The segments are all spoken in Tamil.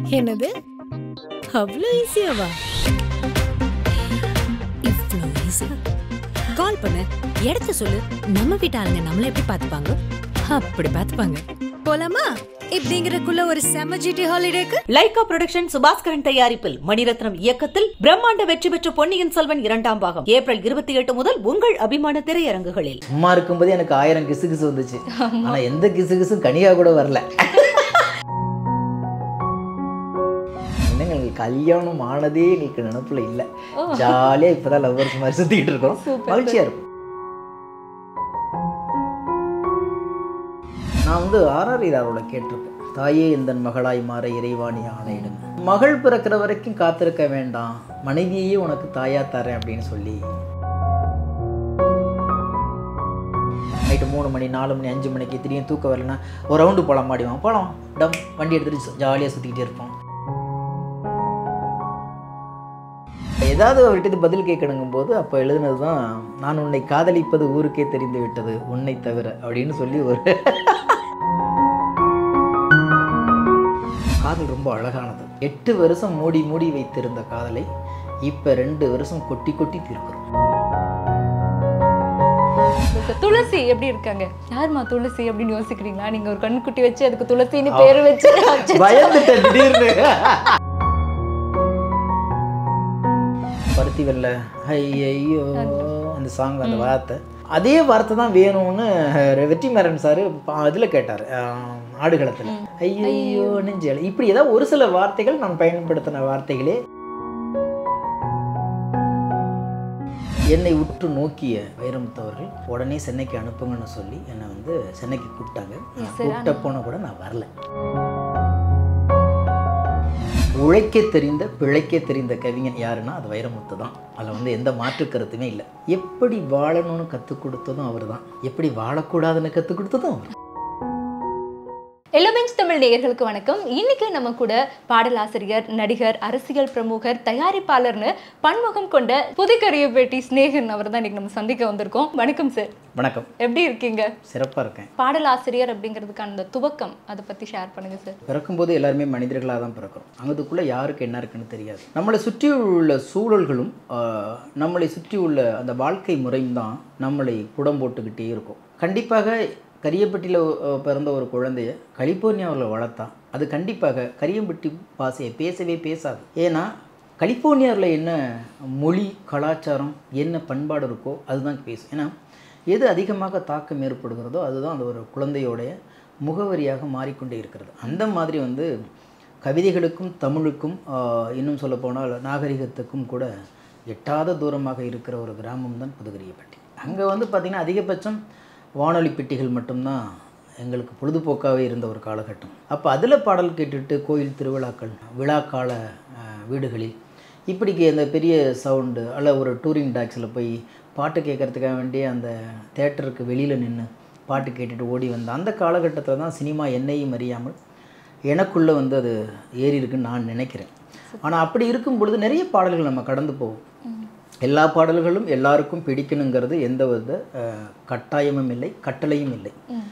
என்னது அவ்வளோ ஈஸியாவா இவ்வளோ ஈஸியா கால் பண்ணு இடத்த சொல்லு நம்ம வீட்டு ஆளுங்க நம்மள எப்படி பார்த்துப்பாங்க அப்படி பார்த்துப்பாங்க போலாமா இப்படிங்கிறக்குள்ள ஒரு செம ஜிடி ஹாலிடேக்கு லைகா புரொடக்ஷன் சுபாஸ்கரன் தயாரிப்பில் மணிரத்னம் இயக்கத்தில் பிரம்மாண்ட வெற்றி பெற்ற பொன்னியின் செல்வன் இரண்டாம் பாகம் ஏப்ரல் இருபத்தி எட்டு முதல் உங்கள் அபிமான திரையரங்குகளில் அம்மா இருக்கும்போது எனக்கு ஆயிரம் கிசு கிசு வந்துச்சு ஆனா எந்த கிசு கிசும் கனியா கூட வரல என்னங்க எங்களுக்கு கல்யாணம் ஆனதே எங்களுக்கு நினப்புல இல்லை ஜாலியா இப்பதான் லவ்வர்ஸ் மாதிரி சுத்திட்டு இருக்கோம் மகிழ்ச்சியா இருக்கும் நான் வந்து ஆர்ஆர் இதாரோட கேட்டிருக்கேன் தாயே எந்தன் மகளாய் மாற இறைவாணி ஆணையிடும் மகள் பிறக்கிற வரைக்கும் காத்திருக்க வேண்டாம் மனைவியையே உனக்கு தாயா தரேன் அப்படின்னு சொல்லி நைட்டு மூணு மணி நாலு மணி அஞ்சு மணிக்கு திடீர்னு தூக்கம் வரலன்னா ஒரு ரவுண்டு போகலாம் மாடிவான் போகலாம் டம் வண்டி எடுத்துட்டு ஜாலியாக சுற்றிக்கிட்டே இருப்போம் ஏதாவது அவர்கிட்ட பதில் கேட்கணுங்கும் போது அப்போ எழுதுனது தான் நான் உன்னை காதலிப்பது ஊருக்கே தெரிந்து விட்டது உன்னை தவிர அப்படின்னு சொல்லி ஒரு காதல் ரொம்ப அழகானது எட்டு வருஷம் மூடி மூடி வைத்திருந்த காதலை இப்போ ரெண்டு வருஷம் கொட்டி கொட்டி தீர்க்கிறோம் இப்ப துளசி எப்படி இருக்காங்க யாரும்மா துளசி அப்படின்னு யோசிக்கிறீங்களா நீங்க ஒரு கண்ணுக்குட்டி வச்சு அதுக்கு துளசின்னு பேரு வச்சு அச்சச்சோ. பயந்துட்டேன் திடீர்னு பருத்தி வெல்ல ஐயோ அந்த சாங் அந்த வார்த்தை அதே வார்த்தை தான் வேணும்னு வெற்றிமாறன் சார் அதில் கேட்டார் ஆடுகளத்தில் ஐயோ நெஞ்சல் இப்படி ஏதாவது ஒரு சில வார்த்தைகள் நான் பயன்படுத்தின வார்த்தைகளே என்னை உற்று நோக்கிய வைரமுத்தவர்கள் உடனே சென்னைக்கு அனுப்புங்கன்னு சொல்லி என்னை வந்து சென்னைக்கு கூப்பிட்டாங்க நான் கூப்பிட்ட போன கூட நான் வரல உழைக்க தெரிந்த பிழைக்க தெரிந்த கவிஞன் யாருன்னா அது வைரமுத்து தான் அதில் வந்து எந்த மாற்று கருத்துமே இல்லை எப்படி வாழணும்னு கற்றுக் கொடுத்ததும் அவர் தான் எப்படி வாழக்கூடாதுன்னு கற்றுக் கொடுத்ததும் அவர் எல்லோபெஞ்ச் தமிழ் நேயர்களுக்கு வணக்கம் இன்னைக்கு நம்ம கூட பாடலாசிரியர் நடிகர் அரசியல் பிரமுகர் தயாரிப்பாளர்னு பன்முகம் கொண்ட புதுக்கரிய பேட்டி ஸ்நேகன் அவர் தான் இன்னைக்கு நம்ம சந்திக்க வந்திருக்கோம் வணக்கம் சார் வணக்கம் எப்படி இருக்கீங்க சிறப்பாக இருக்கேன் பாடலாசிரியர் அப்படிங்கிறதுக்கான அந்த துவக்கம் அதை பத்தி ஷேர் பண்ணுங்க சார் பிறக்கும்போது எல்லாருமே மனிதர்களாக தான் பிறக்கிறோம் அங்கதுக்குள்ளே யாருக்கு என்ன இருக்குன்னு தெரியாது நம்மளை சுற்றி உள்ள சூழல்களும் ஆஹ், நம்மளை சுற்றி உள்ள அந்த வாழ்க்கை முறையும் தான் நம்மளை புடம் போட்டுக்கிட்டே இருக்கும் கண்டிப்பாக கரியப்பட்டியில் அஹ், பிறந்த ஒரு குழந்தைய கலிபோர்னியாவில் வளர்த்தா அது கண்டிப்பாக கரியம்பட்டி பாசையை பேசவே பேசாது ஏன்னா கலிபோர்னியாவில் என்ன மொழி கலாச்சாரம் என்ன பண்பாடு இருக்கோ அதுதான் பேசும் ஏன்னா எது அதிகமாக தாக்கம் ஏற்படுகிறதோ அதுதான் அந்த ஒரு குழந்தையோடைய முகவரியாக மாறிக்கொண்டே இருக்கிறது அந்த மாதிரி வந்து கவிதைகளுக்கும் தமிழுக்கும் ஆஹ், இன்னும் சொல்லப்போனால் நாகரிகத்துக்கும் கூட எட்டாத தூரமாக இருக்கிற ஒரு கிராமம் தான் புதுகரியப்பட்டி அங்கே வந்து பார்த்திங்கன்னா அதிகபட்சம் வானொலி பெட்டிகள் மட்டும்தான் எங்களுக்கு பொழுதுபோக்காகவே இருந்த ஒரு காலகட்டம் அப்போ அதில் பாடல் கேட்டுட்டு கோயில் திருவிழாக்கள் விழாக்கால ஆஹ், வீடுகளில் இப்படிக்கு அந்த பெரிய சவுண்டு அல்ல ஒரு டூரிங் டாக்ஸில் போய் பாட்டு கேட்கறதுக்காக வேண்டிய அந்த தேட்டருக்கு வெளியில் நின்று பாட்டு கேட்டுட்டு ஓடி வந்த அந்த காலகட்டத்தில் தான் சினிமா என்னையும் அறியாமல் எனக்குள்ளே வந்து அது ஏறி இருக்குன்னு நான் நினைக்கிறேன் ஆனால் அப்படி இருக்கும் பொழுது நிறைய பாடல்கள் நம்ம கடந்து போவோம் எல்லா பாடல்களும் எல்லாருக்கும் பிடிக்கணுங்கிறது எந்த வித அஹ், கட்டாயமும் இல்லை கட்டளையும் இல்லை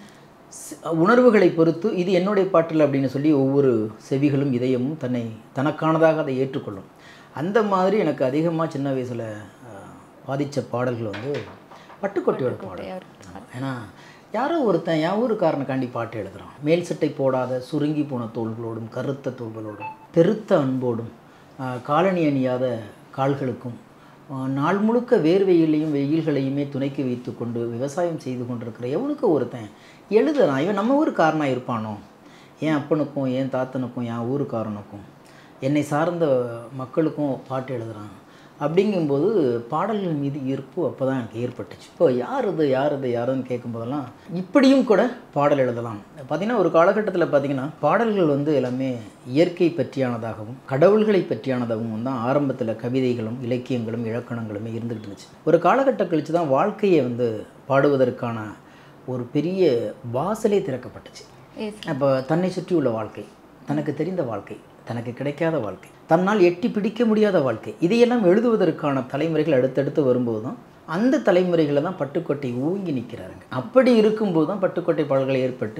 ஸ்- உணர்வுகளை பொறுத்து இது என்னுடைய பாட்டில் அப்படின்னு சொல்லி ஒவ்வொரு செவிகளும் இதயமும் தன்னை தனக்கானதாக அதை ஏற்றுக்கொள்ளும் அந்த மாதிரி எனக்கு அதிகமாக சின்ன வயசில் பாதித்த பாடல்கள் வந்து பட்டுக்கோட்டையோட பாடல் ஆமா. ஏன்னா யாரோ ஒருத்தன் என் ஊருக்காரனுக்காண்டி பாட்டு எழுதுறான் மேல் சட்டை போடாத சுருங்கி போன தோள்களோடும் கருத்த தோள்களோடும் பெருத்த அன்போடும் ஆஹ், காலணி அணியாத கால்களுக்கும் ஆஹ், நாள் முழுக்க வேர்வையிலையும் வெயில்களையுமே துணைக்கு வைத்து கொண்டு விவசாயம் செய்து கொண்டிருக்கிற எவனுக்கு ஒருத்தன் எழுதுறான் இவன் நம்ம ஊருக்காரனாக இருப்பானோ என் அப்பனுக்கும் என் தாத்தனுக்கும் என் ஊருக்காரனுக்கும் என்னை சார்ந்த மக்களுக்கும் பாட்டு எழுதுறான் அப்படிங்கும்போது பாடல்கள் மீது ஈர்ப்பு அப்போ தான் எனக்கு ஏற்பட்டுச்சு இப்போ யார் இது யார் இது யாருன்னு கேட்கும்போதெல்லாம் இப்படியும் கூட பாடல் எழுதலாம் பார்த்தீங்கன்னா ஒரு காலகட்டத்தில் பார்த்தீங்கன்னா பாடல்கள் வந்து எல்லாமே இயற்கை பற்றியானதாகவும் கடவுள்களை பற்றியானதாகவும் தான் ஆரம்பத்தில் கவிதைகளும் இலக்கியங்களும் இலக்கணங்களுமே இருந்துகிட்டு இருந்துச்சு ஒரு காலகட்டம் கழித்து தான் வாழ்க்கையை வந்து பாடுவதற்கான ஒரு பெரிய வாசலே திறக்கப்பட்டுச்சு Yes. அப்போ தன்னை சுற்றி உள்ள வாழ்க்கை தனக்கு தெரிந்த வாழ்க்கை தனக்கு கிடைக்காத வாழ்க்கை தன்னால் எட்டி பிடிக்க முடியாத வாழ்க்கை இதையெல்லாம் எழுதுவதற்கான தலைமுறைகள் அடுத்தடுத்து வரும்போது தான் அந்த தலைமுறைகளை தான் பட்டுக்கோட்டை ஊங்கி நிற்கிறாருங்க அப்படி இருக்கும்போது தான் பட்டுக்கோட்டை பாடல்கள் ஏற்பட்டு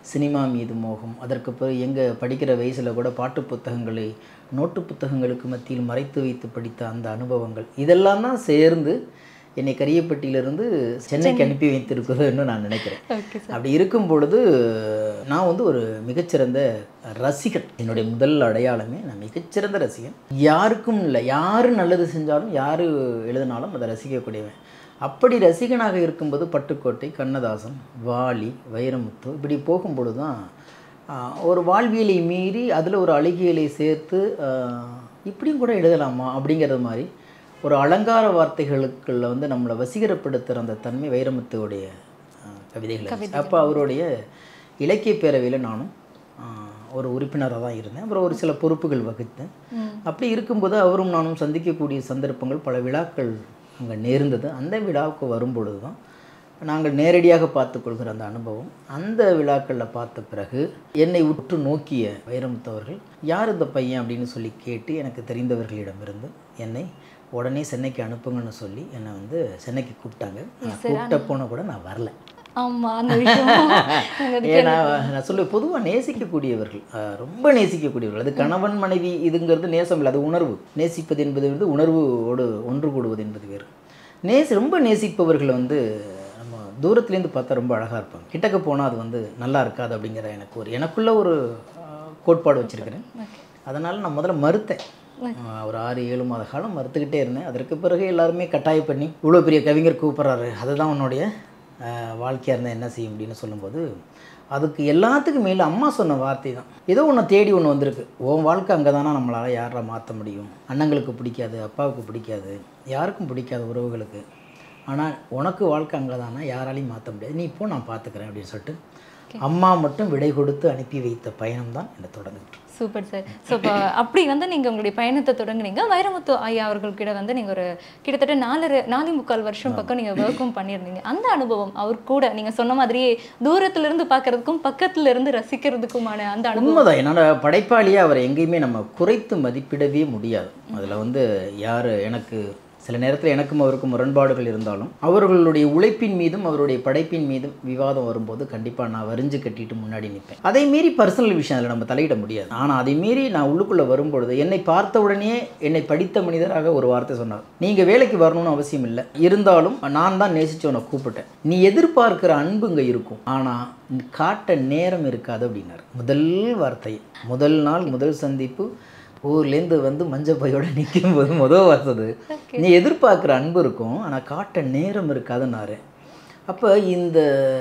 சினிமா மீது மோகம் அதற்கு பிறகு எங்கள் படிக்கிற வயசில் கூட பாட்டு புத்தகங்களை நோட்டு புத்தகங்களுக்கு மத்தியில் மறைத்து வைத்து படித்த அந்த அனுபவங்கள் இதெல்லாம் தான் சேர்ந்து என்னை கரியப்பட்டியிலிருந்து சென்னைக்கு அனுப்பி வைத்திருக்குதுன்னு நான் நினைக்கிறேன் ஓகே அப்படி இருக்கும் பொழுது நான் வந்து ஒரு மிகச்சிறந்த ரசிகன் என்னுடைய முதல் அடையாளமே நான் மிகச்சிறந்த ரசிகன் யாருக்கும் இல்லை யார் நல்லது செஞ்சாலும் யார் எழுதினாலும் அதை ரசிக்கக்கூடியவன் அப்படி ரசிகனாக இருக்கும்போது பட்டுக்கோட்டை கண்ணதாசன் வாலி வைரமுத்து இப்படி போகும்பொழுது தான் ஆஹ், ஒரு வாழ்வியலை மீறி அதில் ஒரு அழுகியலை சேர்த்து ஆஹ், இப்படியும் கூட எழுதலாமா அப்படிங்கிறது மாதிரி ஒரு அலங்கார வார்த்தைகளுக்குள்ள வந்து நம்மளை வசீகரப்படுத்துகிற அந்த தன்மை வைரமுத்துவுடைய ஆஹ், கவிதைகள் இருந்துச்சு. அப்போ அவருடைய இலக்கிய பேரவையில் நானும் ஆஹ், ஒரு உறுப்பினராக தான் இருந்தேன் அப்புறம் ஒரு சில பொறுப்புகள் வகித்தேன் அப்படி இருக்கும்போது அவரும் நானும் சந்திக்கக்கூடிய சந்தர்ப்பங்கள் பல விழாக்கள் அங்கே நேர்ந்தது அந்த விழாவுக்கு வரும்பொழுது தான் நாங்கள் நேரடியாக பார்த்துக்கொள்கிற அந்த அனுபவம் அந்த விழாக்களில் பார்த்த பிறகு என்னை உற்று நோக்கிய வைரமுத்து அவர்கள் யார் இந்த பையன் அப்படின்னு சொல்லி கேட்டு எனக்கு தெரிந்தவர்களிடமிருந்து என்னை உடனே சென்னைக்கு அனுப்புங்கன்னு சொல்லி என்னை வந்து சென்னைக்கு கூப்பிட்டாங்க நான் கூப்பிட்ட போன கூட நான் வரல ஆமா அந்த விஷயம் நாங்க அது ஏன்னா நான் சொல்லுவேன் பொதுவாக நேசிக்கக்கூடியவர்கள் அஹ், ரொம்ப நேசிக்கக்கூடியவர்கள் அது கணவன் மனைவி இதுங்கிறது நேசம் இல்லை அது உணர்வு நேசிப்பது என்பது வந்து உணர்வோடு ஒன்று கூடுவது என்பது வேறு நேசி ரொம்ப நேசிப்பவர்கள் வந்து நம்ம தூரத்துலேருந்து பார்த்தா ரொம்ப அழகாக இருப்பாங்க கிட்டக்க போனால் அது வந்து நல்லா இருக்காது அப்படிங்கிற எனக்கு ஒரு எனக்குள்ள ஒரு அஹ், கோட்பாடு வச்சுருக்கிறேன் அதனால் நான் முதல்ல மறுத்தேன் அஹ், ஒரு ஆறு ஏழு மாத காலம் மறுத்துக்கிட்டே இருந்தேன் அதற்கு பிறகு எல்லாருமே கட்டாயம் பண்ணி இவ்வளோ பெரிய கவிஞர் கூப்பிட்றாரு அதுதான் உன்னுடைய வாழ்க்கையாக இருந்தால் என்ன செய்யும் அப்படின்னு சொல்லும்போது அதுக்கு எல்லாத்துக்கும் மேலே அம்மா சொன்ன வார்த்தை தான் ஏதோ ஒன்று தேடி ஒன்று வந்திருக்கு உன் வாழ்க்கை அங்கே தானே நம்மளால் யாரா மாற்ற முடியும் அண்ணங்களுக்கு பிடிக்காது அப்பாவுக்கு பிடிக்காது யாருக்கும் பிடிக்காத உறவுகளுக்கு ஆனால் உனக்கு வாழ்க்கை அங்கே தானே யாராலையும் மாற்ற முடியாது நீ இப்போ நான் பார்த்துக்கிறேன் அப்படின்னு சொல்லிட்டு அம்மா மட்டும் விடை கொடுத்து அனுப்பி வைத்த பயணம் தான் என்னை தொடங்குது சூப்பர் சார் ஸோ இப்போ அப்படி வந்து நீங்கள் உங்களுடைய பயணத்தை தொடங்குனீங்க வைரமுத்து ஐயா அவர்கள்கிட்ட வந்து நீங்கள் ஒரு கிட்டத்தட்ட நாலரை நாலு முக்கால் வருஷம் பக்கம் நீங்கள் ஒர்க்கும் பண்ணியிருந்தீங்க அந்த அனுபவம் அவர் கூட நீங்கள் சொன்ன மாதிரியே தூரத்துல இருந்து பார்க்கறதுக்கும் பக்கத்துல இருந்து ரசிக்கிறதுக்குமான அந்த அனுபவம் உண்மைதான் என்னோட படைப்பாளியை அவரை எங்கேயுமே நம்ம குறைத்து மதிப்பிடவே முடியாது அதில் வந்து யார் எனக்கு சில நேரத்தில் எனக்கும் அவருக்கும் முரண்பாடுகள் இருந்தாலும் அவர்களுடைய உழைப்பின் மீதும் அவருடைய படைப்பின் மீதும் விவாதம் வரும்போது கண்டிப்பாக நான் வரிஞ்சு கட்டிட்டு முன்னாடி நிற்பேன் அதை மீறி பர்சனல் விஷயம் அதில் நம்ம தலையிட முடியாது ஆனால் அதை மீறி நான் உள்ளுக்குள்ளே வரும்பொழுது என்னை பார்த்த உடனே என்னை படித்த மனிதராக ஒரு வார்த்தை சொன்னார் நீங்கள் வேலைக்கு வரணும்னு அவசியம் இல்லை இருந்தாலும் நான் தான் நேசிச்சு உன்னை கூப்பிட்டேன் நீ எதிர்பார்க்கிற அன்பு இங்கே இருக்கும் ஆனால் காட்ட நேரம் இருக்காது அப்படின்னார் முதல் வார்த்தை முதல் நாள் முதல் சந்திப்பு ஊர்லேருந்து வந்து மஞ்சள் பையோட நிற்கும் போது முதல் வசது நீ எதிர்பார்க்குற அன்பு இருக்கும் ஆனால் காட்ட நேரம் இருக்காதுன்னாரு அப்போ இந்த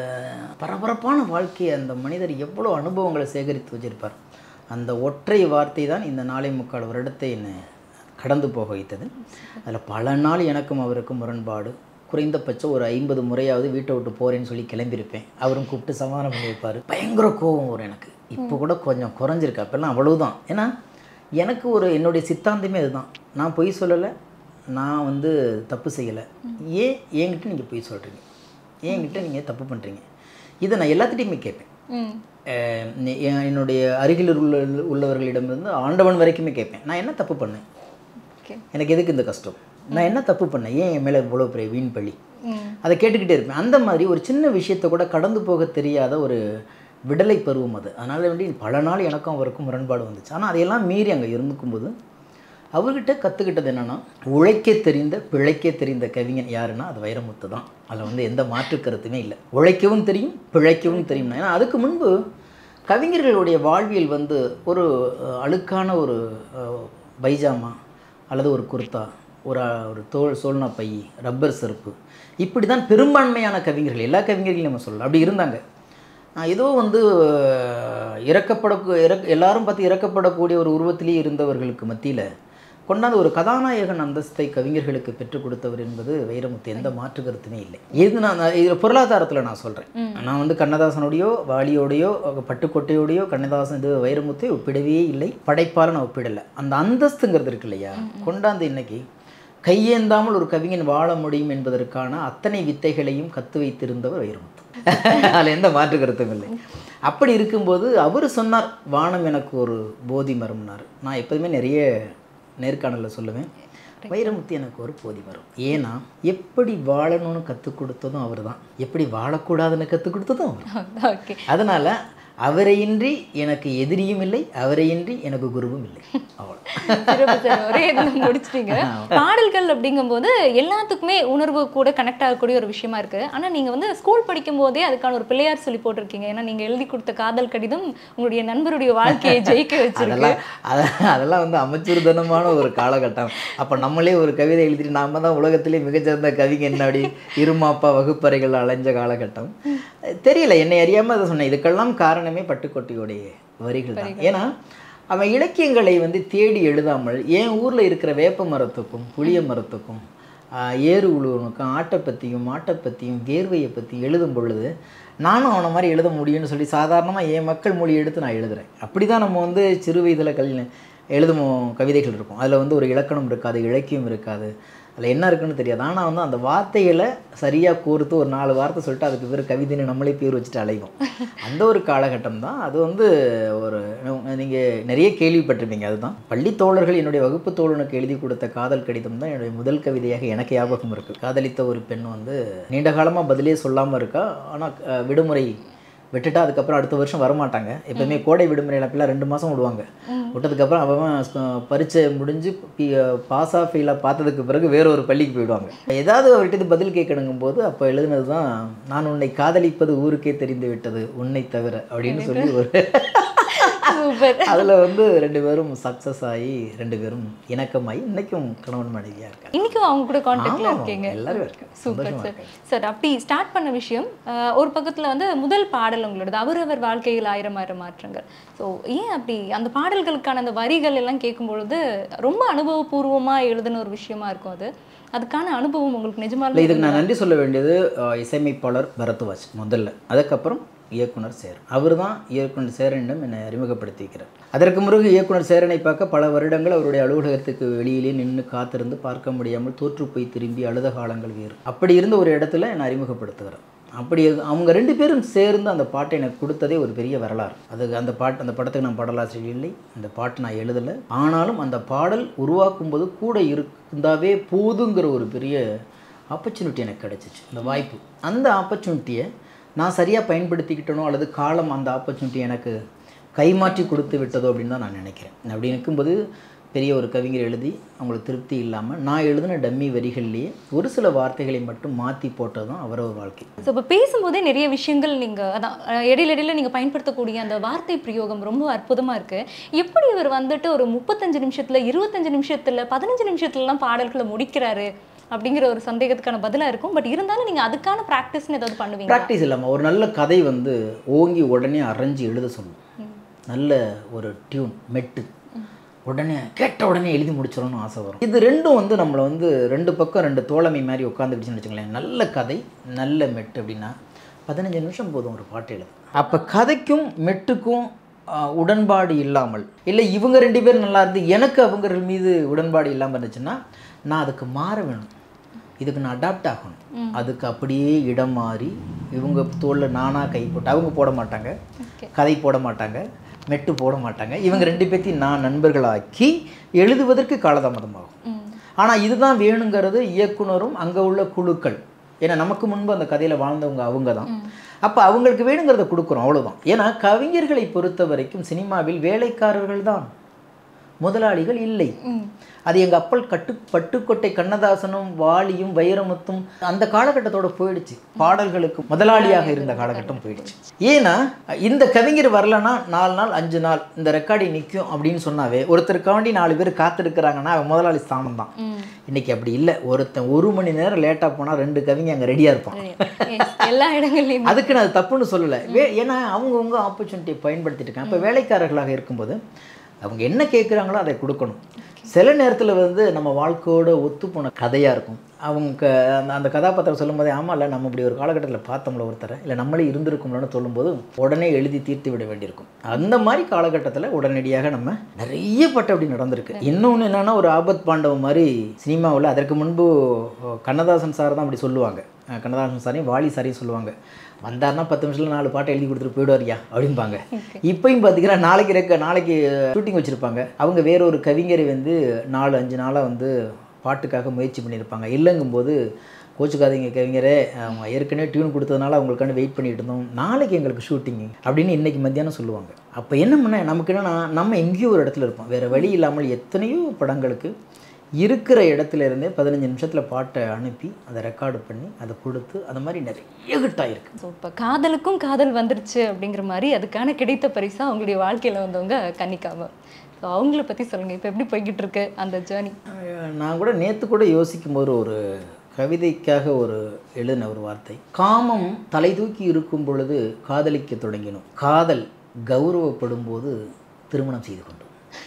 பரபரப்பான வாழ்க்கையை அந்த மனிதர் எவ்வளோ அனுபவங்களை சேகரித்து வச்சிருப்பார் அந்த ஒற்றை வார்த்தை தான் இந்த நாளை முக்கால் வருடத்தை என்னை கடந்து போக வைத்தது அதில் பல நாள் எனக்கும் அவருக்கும் முரண்பாடு குறைந்தபட்சம் ஒரு ஐம்பது முறையாவது வீட்டை விட்டு போகிறேன்னு சொல்லி கிளம்பியிருப்பேன் அவரும் கூப்பிட்டு சமாதானம் பண்ணி வைப்பார் பயங்கர கோபம் வரும் எனக்கு இப்போ கூட கொஞ்சம் குறைஞ்சிருக்கு அப்போல்லாம் அவ்வளவுதான் ஏன்னா எனக்கு ஒரு என்னுடைய சித்தாந்தமே அதுதான் நான் பொய் சொல்லலை நான் வந்து தப்பு செய்யலை ஏன் என்கிட்ட நீங்கள் பொய் சொல்கிறீங்க என்கிட்ட நீங்கள் தப்பு பண்ணுறீங்க இதை நான் எல்லாத்திட்டையுமே கேட்பேன் ம் அஹ் நி- என் என்னுடைய அருகில் உள்ள உள்ளவர்களிடமிருந்து ஆண்டவன் வரைக்குமே கேட்பேன் நான் என்ன தப்பு பண்ணேன் ஓகே எனக்கு எதுக்கு இந்த கஷ்டம் நான் என்ன தப்பு பண்ணேன் ஏன் என் மேலே இவ்வளோ பெரிய வீண் பழி ம் அதை கேட்டுக்கிட்டே இருப்பேன் அந்த மாதிரி ஒரு சின்ன விஷயத்தை கூட கடந்து போக தெரியாத ஒரு விடலை பருவம் அது அதனால் வேண்டி பல நாள் எனக்கும் அவருக்கும் முரண்பாடு வந்துச்சு ஆனால் அதையெல்லாம் மீறி அங்கே இருந்துக்கும்போது அவர்கிட்ட கற்றுக்கிட்டது என்னென்னா உழைக்க தெரிந்த பிழைக்க தெரிந்த கவிஞன் யாருன்னா அது வைரமுத்து தான் அதில் வந்து எந்த மாற்று கருத்துமே இல்லை உழைக்கவும் தெரியும் பிழைக்கவும் தெரியும் ஏன்னா அதுக்கு முன்பு கவிஞர்களுடைய வாழ்வியல் வந்து ஒரு அஹ், அழுக்கான ஒரு அஹ், பைஜாமா அல்லது ஒரு குர்தா ஒரு அஹ், ஒரு தோல் சோல்னா பை ரப்பர் செருப்பு இப்படி தான் பெரும்பான்மையான கவிஞர்கள் எல்லா கவிஞர்களையும் நம்ம சொல்லலாம் அப்படி இருந்தாங்க ஆஹ் ஏதோ வந்து அஹ், இறக்கப்பட இறக் எல்லாரும் பார்த்து இறக்கப்படக்கூடிய ஒரு உருவத்திலேயே இருந்தவர்களுக்கு மத்தியில் கொண்டாந்து ஒரு கதாநாயகன் அந்தஸ்தை கவிஞர்களுக்கு பெற்றுக் கொடுத்தவர் என்பது வைரமுத்து எந்த மாற்று கருத்துமே இல்லை இது நான் நான் இது பொருளாதாரத்தில் நான் சொல்கிறேன் நான் வந்து கண்ணதாசனுடையோ வாலியோடையோ பட்டுக்கோட்டையோடையோ கண்ணதாசன் இது வைரமுத்தை ஒப்பிடவே இல்லை படைப்பால் நான் ஒப்பிடலை அந்த அந்தஸ்துங்கிறது இருக்கு இல்லையா கொண்டாந்து இன்னைக்கு கையேந்தாமல் ஒரு கவிஞன் வாழ முடியும் என்பதற்கான அத்தனை வித்தைகளையும் கத்து வைத்திருந்தவர் வைரமுத்து அதில் எந்த மாற்று கருத்தும் இல்லை அப்படி இருக்கும்போது அவர் சொன்னார் வானம் எனக்கு ஒரு போதி மரம்னார் நான் எப்போதுமே நிறைய நேர்காணலில் சொல்லுவேன் வைரமுத்து எனக்கு ஒரு போதி மரம் ஏன்னா எப்படி வாழணும்னு கற்றுக் கொடுத்ததும் அவர் தான் எப்படி வாழக்கூடாதுன்னு கற்றுக் கொடுத்ததும் அவர் ஓகே அதனால் அவரையின்றி எனக்கு எதிரியும் இல்லை அவரையின்றி எனக்கு குருவும் இல்லை அவ்வளோ சிறப்பு சார் ஒரே இதில் முடிச்சிட்டீங்க பாடல்கள் அப்படிங்கும்போது எல்லாத்துக்குமே உணர்வு கூட கனெக்ட் ஆகக்கூடிய ஒரு விஷயமா இருக்கு ஆனா நீங்க வந்து ஸ்கூல் படிக்கும் போதே அதுக்கான ஒரு பிள்ளையார் சொல்லி போட்டிருக்கீங்க ஏன்னா நீங்க எழுதி கொடுத்த காதல் கடிதம் உங்களுடைய நண்பருடைய வாழ்க்கையை ஜெயிக்க வச்சிருக்கு அதெல்லாம் அத- அதெல்லாம் வந்து அமைச்சூர்தனமான ஒரு காலகட்டம் அப்போ நம்மளே ஒரு கவிதை எழுதிட்டு நாம தான் உலகத்திலே மிகச்சிறந்த கவிங்க என்னடி இருமாப்பா வகுப்பறைகள் அலைஞ்ச காலகட்டம் தெரியல என்னை அறியாமல் அதை சொன்னேன் இதுக்கெல்லாம் காரணமே பட்டுக்கோட்டையுடைய வரிகள் தான் ஏன்னா அவன் இலக்கியங்களை வந்து தேடி எழுதாமல் என் ஊரில் இருக்கிற வேப்ப மரத்துக்கும் புளிய மரத்துக்கும் ஆஹ், ஏறு உழுவனுக்கும் ஆட்டை பற்றியும் மாட்டை பற்றியும் வேர்வையை பற்றியும் எழுதும் பொழுது நானும் அவனை மாதிரி எழுத முடியும்னு சொல்லி சாதாரணமாக என் மக்கள் மொழி எடுத்து நான் எழுதுறேன் அப்படி தான் நம்ம வந்து சிறு வயதில் கல் எழுதும் கவிதைகள் இருக்கும் அதில் வந்து ஒரு இலக்கணம் இருக்காது இலக்கியம் இருக்காது அதில் என்ன இருக்குன்னு தெரியாது ஆனால் வந்து அந்த வார்த்தைகளை சரியாக கோர்த்து ஒரு நாலு வார்த்தை சொல்லிட்டு அதுக்கு பேர் கவிதைன்னு நம்மளே பேர் வச்சுட்டு அலைவோம் அந்த ஒரு காலகட்டம் தான் அது வந்து ஒரு நீங்கள் நிறைய கேள்விப்பட்டிருப்பீங்க அதுதான் பள்ளி தோழர்கள் என்னுடைய வகுப்பு தோழனுக்கு எழுதி கொடுத்த காதல் கடிதம் தான் என்னுடைய முதல் கவிதையாக எனக்கு ஞாபகம் இருக்குது காதலித்த ஒரு பெண் வந்து நீண்ட காலமாக பதிலே சொல்லாமல் இருக்கா ஆனால் விடுமுறை விட்டுட்டா அதுக்கப்புறம் அடுத்த வருஷம் வரமாட்டாங்க எப்பவுமே கோடை விடுமுறையில் அப்படிலாம் ரெண்டு மாதம் விடுவாங்க விட்டதுக்கப்புறம் அவன் ஸ்க- பரீட்சை முடிஞ்சு பாஸாக ஃபெயிலாக பார்த்ததுக்கு பிறகு வேற ஒரு பள்ளிக்கு போயிடுவாங்க ஏதாவது அவர்கிட்ட இது பதில் கேட்கணுங்கும் போது அப்போ எழுதுனது தான் நான் உன்னை காதலிப்பது ஊருக்கே தெரிந்து விட்டது உன்னை தவிர அப்படின்னு சொல்லி ஒரு சூப்பர் அதில் வந்து ரெண்டு பேரும் சக்ஸஸ் ஆகி ரெண்டு பேரும் இணக்கமாகி இன்னைக்கும் கணவன் மனைவியாக இருக்காங்க இன்னைக்கும் அவங்க கூட கான்டாக்ட்ல ஆமா, இருக்கீங்க எல்லாரும் இருக்கேன். சூப்பர் சந்தோஷமா சார் சார் அப்படி ஸ்டார்ட் பண்ண விஷயம் அஹ், ஒரு பக்கத்துல வந்து முதல் பாடல் உங்களோடது அவரவர் வாழ்க்கையில் ஆயிரம் ஆயிரம் மாற்றங்கள் ஸோ ஏன் அப்படி அந்த பாடல்களுக்கான அந்த வரிகள் எல்லாம் கேட்கும் பொழுது ரொம்ப அனுபவபூர்வமா எழுதின ஒரு விஷயமா இருக்கும் அது அதுக்கான அனுபவம் உங்களுக்கு இல்லை நிஜமாலே இதுக்கு நான் நன்றி சொல்ல வேண்டியது அஹ், இசையமைப்பாளர் பரத்வாஜ் முதல்ல அதுக்கப்புறம் இயக்குனர் சேரன் அவர் தான் இயக்குனர் சேரனிடம் என்னை அறிமுகப்படுத்தி வைக்கிறார் அதற்கு பிறகு இயக்குனர் சேரனை பார்க்க பல வருடங்கள் அவருடைய அலுவலகத்துக்கு வெளியிலே நின்று காத்திருந்து பார்க்க முடியாமல் தோற்று போய் திரும்பி அழுத காலங்கள் வேறு அப்படி இருந்த ஒரு இடத்துல என்னை அறிமுகப்படுத்துகிறார் அப்படி அது- அவங்க ரெண்டு பேரும் சேர்ந்து அந்த பாட்டை எனக்கு கொடுத்ததே ஒரு பெரிய வரலாறு அது அந்த பாட்டு அந்த படத்துக்கு நான் பாடலாசிரியர் இல்லை அந்த பாட்டு நான் எழுதலை ஆனாலும் அந்த பாடல் உருவாக்கும் போது கூட இருந்தாவே போதுங்கிற ஒரு பெரிய ஆப்பர்ச்சுனிட்டி எனக்கு கிடைச்சிச்சு அந்த வாய்ப்பு அந்த ஆப்பர்ச்சுனிட்டியை நான் சரியாக பயன்படுத்திக்கிட்டனோ அல்லது காலம் அந்த ஆப்பர்ச்சுனிட்டி எனக்கு கைமாற்றி கொடுத்து விட்டதோ அப்படின்னு தான் நான் நினைக்கிறேன் அப்படி இருக்கும்போது பெரிய ஒரு கவிஞர் எழுதி அவங்களுக்கு திருப்தி இல்லாமல் நான் எழுதின டம்மி வரிகள்லேயே ஒரு சில வார்த்தைகளை மட்டும் மாற்றி போட்டது தான் அவரவர் வாழ்க்கை ஸோ இப்போ பேசும்போதே நிறைய விஷயங்கள் நீங்கள் அதான் அஹ், இடையில இடையில நீங்கள் பயன்படுத்தக்கூடிய அந்த வார்த்தை பிரயோகம் ரொம்ப அற்புதமாக இருக்குது எப்படி இவர் வந்துட்டு ஒரு முப்பத்தஞ்சு நிமிஷத்தில் இருபத்தஞ்சு நிமிஷத்தில் பதினஞ்சு நிமிஷத்துலலாம் பாடல்களை முடிக்கிறாரு அப்படிங்கிற ஒரு சந்தேகத்துக்கான பதிலாக இருக்கும் பட் இருந்தாலும் நீங்கள் அதுக்கான ப்ராக்டிஸ்னு ஏதாவது பண்ணுவீங்க ப்ராக்டிஸ் இல்லாமல் ஒரு நல்ல கதை வந்து ஓங்கி உடனே அரைஞ்சு எழுத சொல்லும் நல்ல ஒரு டியூன் மெட்டு உடனே கேட்ட உடனே எழுதி முடிச்சிடணும்னு ஆசை வரும் இது ரெண்டும் வந்து நம்மளை வந்து ரெண்டு பக்கம் ரெண்டு தோழமை மாதிரி உட்காந்துக்கிச்சுன்னு வச்சுங்களேன் நல்ல கதை நல்ல மெட்டு அப்படின்னா பதினஞ்சு நிமிஷம் போதும் ஒரு பாட்டு எழுத அப்போ கதைக்கும் மெட்டுக்கும் ஆஹ், உடன்பாடு இல்லாமல் இல்லை இவங்க ரெண்டு பேரும் நல்லா இருந்து எனக்கு அவங்கள் மீது உடன்பாடு இல்லாமல் இருந்துச்சுன்னா நான் அதுக்கு மாற வேணும் இதுக்கு நான் அடாப்ட் ஆகணும் அதுக்கு அப்படியே இடம் மாறி இவங்க தோளில் நானாக கை போட்டு அவங்க போட மாட்டாங்க கதை போட மாட்டாங்க மெட்டு போட மாட்டாங்க இவங்க ரெண்டு பேர்த்தையும் நான் நண்பர்களாக்கி எழுதுவதற்கு காலதாமதமாகும் ஆனால் இதுதான் வேணுங்கிறது இயக்குனரும் அங்கே உள்ள குழுக்கள் ஏன்னா நமக்கு முன்பு அந்த கதையில் வாழ்ந்தவங்க அவங்க தான் அப்போ அவங்களுக்கு வேணுங்கிறத கொடுக்குறோம் அவ்வளவுதான் ஏன்னா கவிஞர்களை பொறுத்த வரைக்கும் சினிமாவில் வேலைக்காரர்கள் தான் முதலாளிகள் இல்லை அது எங்கள் அப்பல் கட்டு பட்டுக்கோட்டை கண்ணதாசனும் வாலியும் வைரமுத்தும் அந்த காலகட்டத்தோட போயிடுச்சு பாடல்களுக்கு முதலாளியாக இருந்த காலகட்டம் போயிடுச்சு ஏன்னா இந்த கவிஞர் வரலன்னா நாலு நாள் அஞ்சு நாள் இந்த ரெக்கார்டிங் நிற்கும் அப்படின்னு சொன்னாவே ஒருத்தருக்காண்டி நாலு பேர் காத்திருக்கிறாங்கன்னா அவன் முதலாளி ஸ்தானம் தான் இன்னைக்கு அப்படி இல்லை ஒருத்தன் ஒரு மணி நேரம் லேட்டாக போனால் ரெண்டு கவிங்க அங்கே ரெடியாக இருப்பான் Yes, எல்லா இடங்கள்லையும் அதுக்கு நான் அது தப்புன்னு சொல்லலை வே ஏன்னா அவங்கவுங்க ஆப்பர்ச்சுனிட்டியை பயன்படுத்திட்டு இருக்காங்க இப்போ வேலைக்காரர்களாக இருக்கும்போது அவங்க என்ன கேட்குறாங்களோ அதை கொடுக்கணும் சில நேரத்தில் வந்து நம்ம வாழ்க்கையோட ஒத்து போன கதையாக இருக்கும் அவங்க அந்த அந்த கதாபாத்திரம் சொல்லும்போதே ஆமாம் இல்லை நம்ம இப்படி ஒரு காலகட்டத்தில் பார்த்தோம்ல ஒருத்தரை இல்லை நம்மளே இருந்திருக்கோம்லன்னு சொல்லும்போது உடனே எழுதி தீர்த்து விட வேண்டியிருக்கும் அந்த மாதிரி காலகட்டத்தில் உடனடியாக நம்ம நிறைய பட்டு அப்படி நடந்திருக்கு இன்னொன்று என்னன்னா ஒரு ஆபத் பாண்டவம் மாதிரி சினிமாவில் அதற்கு முன்பு கண்ணதாசன் சார் தான் அப்படி சொல்லுவாங்க அஹ் கண்ணதாசன் சாரையும் வாலி சாரையும் சொல்லுவாங்க வந்தாருன்னா பத்து நிமிஷத்தில் நாலு பாட்டை எழுதி கொடுத்துட்டு போயிடுவாரியா அப்படிம்பாங்க இப்பயும் பார்த்தீங்கன்னா நாளைக்கு ரெக்க நாளைக்கு ஷூட்டிங் வச்சுருப்பாங்க அவங்க வேற ஒரு கவிஞரை வந்து நாலு அஞ்சு நாளாக வந்து பாட்டுக்காக முயற்சி பண்ணியிருப்பாங்க இல்லைங்கும்போது கோச்சுக்காதீங்க கவிஞரே அவங்க ஏற்கனவே டியூன் கொடுத்ததுனால அவங்களுக்காண்டி வெயிட் பண்ணிட்டு இருந்தோம் நாளைக்கு எங்களுக்கு ஷூட்டிங் அப்படின்னு இன்னைக்கு மத்தியானம் சொல்லுவாங்க அப்போ என்ன பண்ண நமக்கு என்னன்னா நம்ம எங்கேயோ ஒரு இடத்துல இருப்போம் வேறு வழி இல்லாமல் எத்தனையோ படங்களுக்கு இருக்கிற இடத்துல இருந்தே பதினஞ்சு நிமிஷத்தில் பாட்டை அனுப்பி அதை ரெக்கார்டு பண்ணி அதை கொடுத்து அந்த மாதிரி நிறைய ஹிட் ஆயிருக்கு ஸோ இப்போ காதலுக்கும் காதல் வந்துருச்சு அப்படிங்கிற மாதிரி அதுக்கான கிடைத்த பரிசா அவங்களுடைய வாழ்க்கையில வந்தவங்க கன்னிக்காம ஸோ அவங்கள பத்தி சொல்லுங்க இப்போ எப்படி போய்கிட்டு இருக்கு அந்த ஜேர்னி அஹ் நான் கூட நேற்று கூட யோசிக்கும் போது ஒரு கவிதைக்காக ஒரு எழுதின ஒரு வார்த்தை காமம் தலை தூக்கி இருக்கும் பொழுது காதலிக்க தொடங்கினோம் காதல் கௌரவப்படும் போது திருமணம் செய்து கொண்டோம்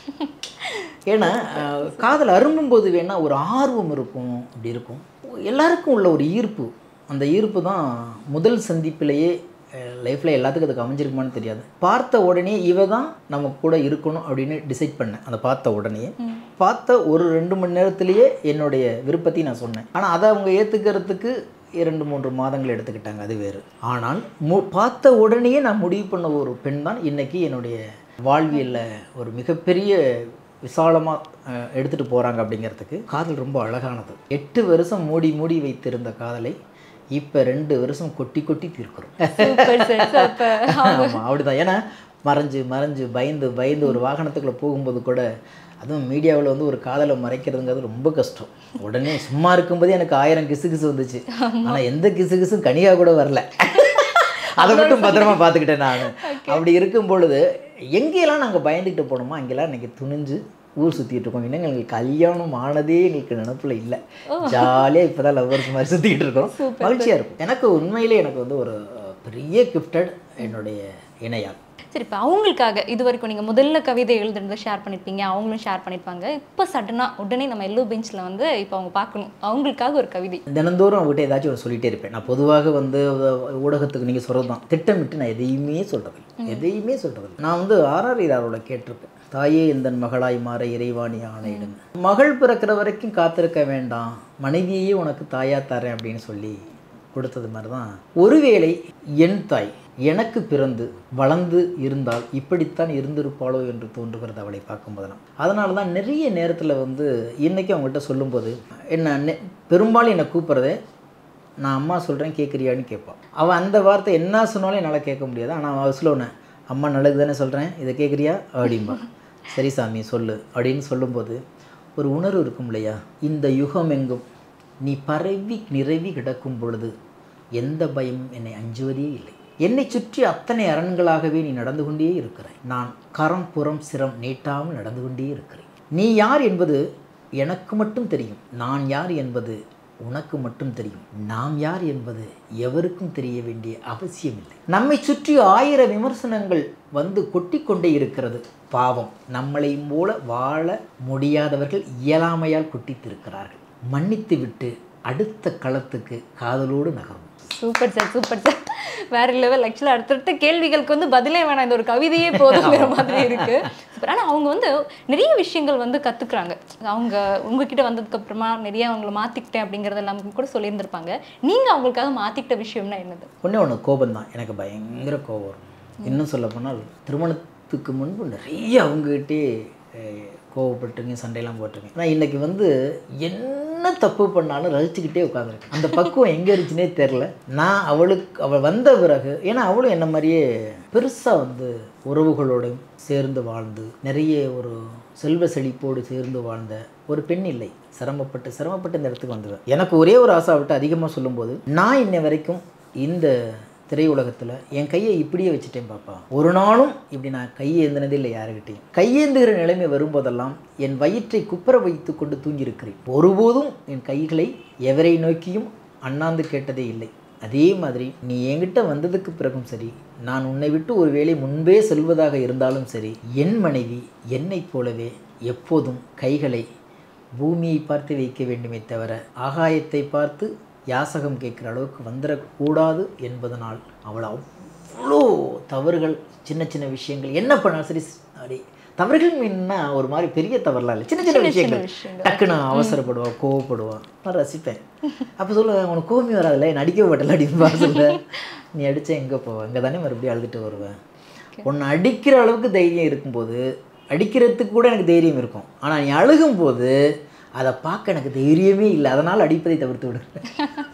ஏன்னா அஹ், காதல் அரும்பும் போது வேணால் ஒரு ஆர்வம் இருக்கும் அப்படி இருக்கும் எல்லாருக்கும் உள்ள ஒரு ஈர்ப்பு அந்த ஈர்ப்பு தான் முதல் சந்திப்பிலேயே லைஃப்பில் எல்லாத்துக்கும் அதுக்கு அமைஞ்சிருக்குமான்னு தெரியாது பார்த்த உடனே இவ தான் நம்ம கூட இருக்கணும் அப்படின்னு டிசைட் பண்ணேன் அதை பார்த்த உடனே பார்த்த ஒரு ரெண்டு மணி நேரத்திலேயே என்னுடைய விருப்பத்தையும் நான் சொன்னேன் ஆனால் அதை அவங்க ஏற்றுக்கிறதுக்கு இரண்டு மூன்று மாதங்கள் எடுத்துக்கிட்டாங்க அது வேறு ஆனால் மு பார்த்த உடனேயே நான் முடிவு பண்ண ஒரு பெண் தான் இன்னைக்கு என்னுடைய வாழ்வியலில் ஒரு மிகப்பெரிய விசாலமாக எடுத்துகிட்டு போகிறாங்க அப்படிங்கிறதுக்கு காதல் ரொம்ப அழகானது எட்டு வருஷம் மூடி மூடி வைத்திருந்த காதலை இப்போ ரெண்டு வருஷம் கொட்டி கொட்டி தீர்க்கிறோம் சூப்பர் சார் சூப்பர் ஆமாம் அப்படிதான் ஏன்னா மறைஞ்சு மறைஞ்சு பயந்து பயந்து ஒரு வாகனத்துக்குள்ளே போகும்போது கூட அதுவும் மீடியாவில் வந்து ஒரு காதலை மறைக்கிறதுங்கிறது ரொம்ப கஷ்டம் உடனே சும்மா இருக்கும்போதே எனக்கு ஆயிரம் கிசு கிசு வந்துச்சு ஆனால் எந்த கிசு கிசும் கனியா கூட வரல அதை மட்டும் பத்திரமா பார்த்துக்கிட்டேன் நான் அப்படி இருக்கும் பொழுது எங்கெல்லாம் நாங்கள் பயந்துக்கிட்டு போனோமோ அங்கெல்லாம் இன்னைக்கு துணிஞ்சு ஊர் சுற்றிட்டு இருக்கோம் இன்னும் எங்களுக்கு கல்யாணம் ஆனதே எங்களுக்கு நினப்பில் இல்லை ஜாலியாக இப்போ தான் லவ்வர்ஸ் மாதிரி சுற்றிக்கிட்டு இருக்கோம் மகிழ்ச்சியாக இருக்கும் எனக்கு உண்மையிலே எனக்கு வந்து ஒரு அஹ், பெரிய கிஃப்டட் என்னுடைய இணையால் சரி இப்போ அவங்களுக்காக இது வரைக்கும் நீங்கள் முதல்ல கவிதை எழுதுனதை ஷேர் பண்ணியிருப்பீங்க அவங்களும் ஷேர் பண்ணியிருப்பாங்க இப்போ சடனாக உடனே நம்ம எல்லோ பெஞ்சில் வந்து இப்போ அவங்க பார்க்கணும் அவங்களுக்காக ஒரு கவிதை தினந்தோறும் அவங்ககிட்ட ஏதாச்சும் ஒரு சொல்லிட்டே இருப்பேன் நான் பொதுவாக வந்து அஹ், ஊடகத்துக்கு நீங்கள் சொல்கிறது தான் திட்டமிட்டு நான் எதையுமே சொல்கிறது எதையுமே சொல்கிறது நான் வந்து ஆர்ஆர் இராரோட கேட்டிருப்பேன் தாயே எந்தன் மகளாய் மாற இறைவாணி ஆணையிடுங்க மகள் பிறக்கிற வரைக்கும் காத்திருக்க வேண்டாம் மனைவியே உனக்கு தாயா தரேன் அப்படின்னு சொல்லி கொடுத்தது மாதிரி தான் ஒருவேளை என் தாய் எனக்கு பிறந்து வளர்ந்து இருந்தால் இப்படித்தான் இருந்திருப்பாளோ என்று தோன்றுகிறது அவளை பார்க்கும்போதெல்லாம் அதனால தான் நிறைய நேரத்தில் வந்து இன்றைக்கி அவங்கள்ட்ட சொல்லும்போது என்ன நெ- பெரும்பாலும் என்னை கூப்பிட்றதே நான் அம்மா சொல்கிறேன் கேட்குறியான்னு கேட்பான் அவள் அந்த வார்த்தை என்ன சொன்னாலும் என்னால் கேட்க முடியாது ஆனால் அவள் சொல்லுவேன் அம்மா நல்லது தானே சொல்கிறேன் இதை கேட்குறியா அப்படிம்பா சரி சாமி சொல்லு அப்படின்னு சொல்லும்போது ஒரு உணர்வு இருக்கும் இல்லையா இந்த யுகம் எங்கும் நீ பரவி நிறவி கிடக்கும் பொழுது எந்த பயமும் என்னை அஞ்சுவதே இல்லை என்னை சுற்றி அத்தனை அரண்களாகவே நீ நடந்து கொண்டே இருக்கிறாய் நான் கரம் புறம் சிரம் நீட்டாமல் நடந்து கொண்டே இருக்கிறேன் நீ யார் என்பது எனக்கு மட்டும் தெரியும் நான் யார் என்பது உனக்கு மட்டும் தெரியும் நாம் யார் என்பது எவருக்கும் தெரிய வேண்டிய அவசியமில்லை நம்மை சுற்றி ஆயிரம் விமர்சனங்கள் வந்து கொட்டிக்கொண்டே இருக்கிறது பாவம் நம்மளையும் போல வாழ முடியாதவர்கள் இயலாமையால் கொட்டித்திருக்கிறார்கள் மன்னித்து விட்டு அடுத்த களத்துக்கு காதலோடு நகரும் சூப்பர் சார் சூப்பர் சார் வேற லெவல் ஆக்சுவலாக அடுத்தடுத்த கேள்விகளுக்கு வந்து பதிலே வேணாம் இந்த ஒரு கவிதையே போதுங்கிற மாதிரி இருக்கு சூப்பர் ஆனால் அவங்க வந்து நிறைய விஷயங்கள் வந்து கத்துக்கிறாங்க அவங்க உங்ககிட்ட வந்ததுக்கு அப்புறமா நிறைய அவங்கள மாத்திக்கிட்டேன் அப்படிங்கறது எல்லாம் கூட சொல்லியிருந்திருப்பாங்க நீங்க அவங்களுக்காக மாத்திக்கிட்ட விஷயம்னா என்னது ஒன்றே ஒன்று கோபம் தான் எனக்கு பயங்கர கோபம் வரும் இன்னும் சொல்ல போனால் திருமணத்துக்கு முன்பு நிறைய அவங்ககிட்டே அஹ், கோவப்பட்டுங்க சண்டையெல்லாம் போட்டிருக்கேன் ஆனால் இன்னைக்கு வந்து என்ன தப்பு பண்ணாலும் ரசிச்சுக்கிட்டே உட்காந்துருக்கேன் அந்த பக்குவம் எங்கே இருந்துச்சுனே தெரில நான் அவளுக்கு அவள் வந்த பிறகு ஏன்னா அவளும் என்ன மாதிரியே பெருசாக வந்து உறவுகளோடும் சேர்ந்து வாழ்ந்து நிறைய ஒரு செல்வ செழிப்போடு சேர்ந்து வாழ்ந்த ஒரு பெண் இல்லை சிரமப்பட்டு சிரமப்பட்டு இந்த இடத்துக்கு வந்தவன் எனக்கு ஒரே ஒரு ஆசை விட்டு அதிகமாக சொல்லும்போது நான் இன்னை வரைக்கும் இந்த திரையுலகத்தில் என் கையை இப்படியே வச்சுட்டேன் பாப்பா ஒரு நாளும் இப்படி நான் கையை ஏந்தினதே இல்லை யாருக்கிட்டையும் கையேந்துகிற நிலைமை வரும்போதெல்லாம் என் வயிற்றை குப்புற வைத்து கொண்டு தூங்கியிருக்கிறேன் ஒருபோதும் என் கைகளை எவரை நோக்கியும் அண்ணாந்து கேட்டதே இல்லை அதே மாதிரி நீ என்கிட்ட வந்ததுக்கு பிறகும் சரி நான் உன்னை விட்டு ஒரு வேளை முன்பே செல்வதாக இருந்தாலும் சரி என் மனைவி என்னைப் போலவே எப்போதும் கைகளை பூமியை பார்த்து வைக்க வேண்டுமே தவிர ஆகாயத்தை பார்த்து யாசகம் கேட்குற அளவுக்கு வந்துடக்கூடாது என்பதனால் அவள் அவ்வளோ தவறுகள் சின்ன சின்ன விஷயங்கள் என்ன பண்ணாலும் சரி அப்படி தவறுகள் மீன்னா ஒரு மாதிரி பெரிய தவறுலாம் இல்லை சின்ன சின்ன விஷயங்கள் விஷயங்கள். டக்குன்னு அவசரப்படுவா கோவப்படுவா நான் ரசிப்பேன் அப்போ சொல்ல உனக்கு கோவமே வராதுல்ல நடிக்க மாட்டல அடிப்பா சொல்ல நீ அடிச்சா எங்கே போவ அங்கே தானே மறுபடியும் அழுதுட்டு வருவேன் உன்னை அடிக்கிற அளவுக்கு தைரியம் இருக்கும்போது அடிக்கிறதுக்கு கூட எனக்கு தைரியம் இருக்கும் ஆனால் நீ அழுகும்போது அதை பார்க்க எனக்கு தைரியமே இல்லை அதனால் அடிப்பதை தவிர்த்து விடுறேன்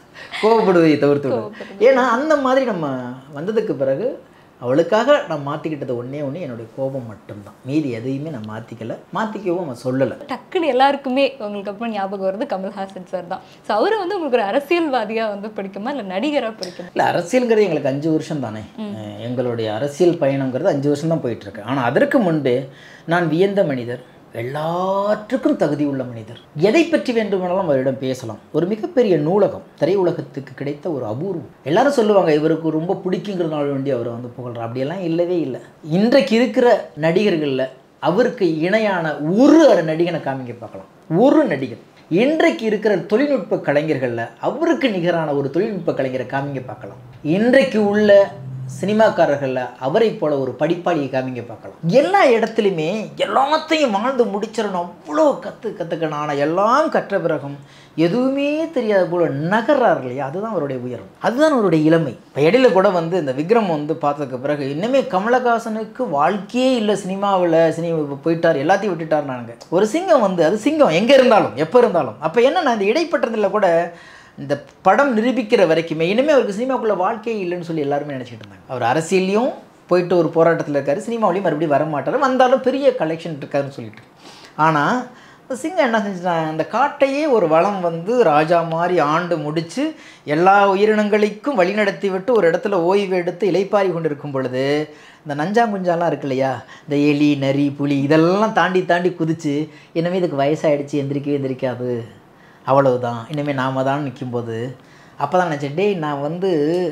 கோவப்படுவதை தவிர்த்து விடு. ஏன்னா அந்த மாதிரி நம்ம வந்ததுக்கு பிறகு அவளுக்காக நான் மாற்றிக்கிட்டது ஒன்றே ஒன்று என்னுடைய கோபம் மட்டும்தான் மீதி எதையுமே நான் மாற்றிக்கல மாற்றிக்கவும் அவன் சொல்லலை டக்குன்னு எல்லாருக்குமே உங்களுக்கு அப்புறம் ஞாபகம் வருது கமல்ஹாசன் சார் தான் ஸோ அவரை வந்து உங்களுக்கு ஒரு அரசியல்வாதியா வந்து பிடிக்குமா இல்லை நடிகரா பிடிக்குமா இல்லை அரசியல்ங்கிறது எங்களுக்கு அஞ்சு வருஷம் தானே அஹ் எங்களுடைய அரசியல் பயணங்கிறது அஞ்சு வருஷம் தான் போயிட்டுருக்கு ஆனால் அதற்கு முன்பே நான் வியந்த மனிதர் எல்லாற்றுக்கும் தகுதி உள்ள மனிதர் எதை பற்றி வேண்டுமானாலும் அவரிடம் பேசலாம் ஒரு மிகப்பெரிய நூலகம் திரையுலகத்துக்கு கிடைத்த ஒரு அபூர்வம் எல்லாரும் சொல்லுவாங்க இவருக்கு ரொம்ப பிடிக்குங்கிறதுனால வேண்டி அவரை வந்து புகழ்றார் அப்படியெல்லாம் இல்லவே இல்லை இன்றைக்கு இருக்கிற நடிகர்களில் அவருக்கு இணையான ஒரு அரை நடிகனை காமிக்க பார்க்கலாம் ஒரு நடிகன் இன்றைக்கு இருக்கிற தொழில்நுட்ப கலைஞர்களில் அவருக்கு நிகரான ஒரு தொழில்நுட்ப கலைஞரை காமிங்க பார்க்கலாம் இன்றைக்கு உள்ள சினிமாக்காரர்களில் அவரை போல ஒரு படிப்பாளியை காமிங்க பார்க்கலாம் எல்லா இடத்துலையுமே எல்லாத்தையும் வாழ்ந்து முடிச்சிடணும் அவ்வளோ கற்று கற்றுக்கணும் ஆனால் எல்லாம் கற்ற பிறகும் எதுவுமே தெரியாத போல நகர்றார் இல்லையா அதுதான் அவருடைய உயரம் அதுதான் அவருடைய இளமை இப்போ இடையில கூட வந்து இந்த விக்ரம் வந்து பார்த்ததுக்கு பிறகு இன்னுமே கமலஹாசனுக்கு வாழ்க்கையே இல்லை சினிமாவில் சினிமா போயிட்டார் எல்லாத்தையும் விட்டுட்டார் நாங்க ஒரு சிங்கம் வந்து அது சிங்கம் எங்கே இருந்தாலும் எப்போ இருந்தாலும் அப்போ என்ன இந்த இடைப்பட்டதில் கூட இந்த படம் நிரூபிக்கிற வரைக்குமே இனிமேல் அவருக்கு சினிமாக்குள்ள வாழ்க்கையே இல்லைன்னு சொல்லி எல்லாருமே நினச்சிட்டு இருந்தாங்க அவர் அரசியல்லையும் போயிட்டு ஒரு போராட்டத்தில் இருக்காரு சினிமாவிலையும் மறுபடியும் வர மாட்டார் வந்தாலும் பெரிய கலெக்ஷன் இருக்காருன்னு சொல்லிட்டு ஆனால் இந்த சிங்கம் என்ன செஞ்சுட்டான் அந்த காட்டையே ஒரு வளம் வந்து ராஜா மாதிரி ஆண்டு முடித்து எல்லா உயிரினங்களுக்கும் வழிநடத்தி விட்டு ஒரு இடத்துல ஓய்வு எடுத்து இலைப்பாரி கொண்டு இருக்கும் பொழுது இந்த நஞ்சாங்குஞ்சாலாம் இருக்கு இல்லையா இந்த எலி நரி புலி இதெல்லாம் தாண்டி தாண்டி குதிச்சு இனிமேல் இதுக்கு வயசாயிடுச்சு எந்திரிக்கவே எந்திரிக்காது அவ்வளவுதான் இனிமேல் நாம தான் நிற்கும்போது அப்போ தான் நினச்சேன் டேய் நான் வந்து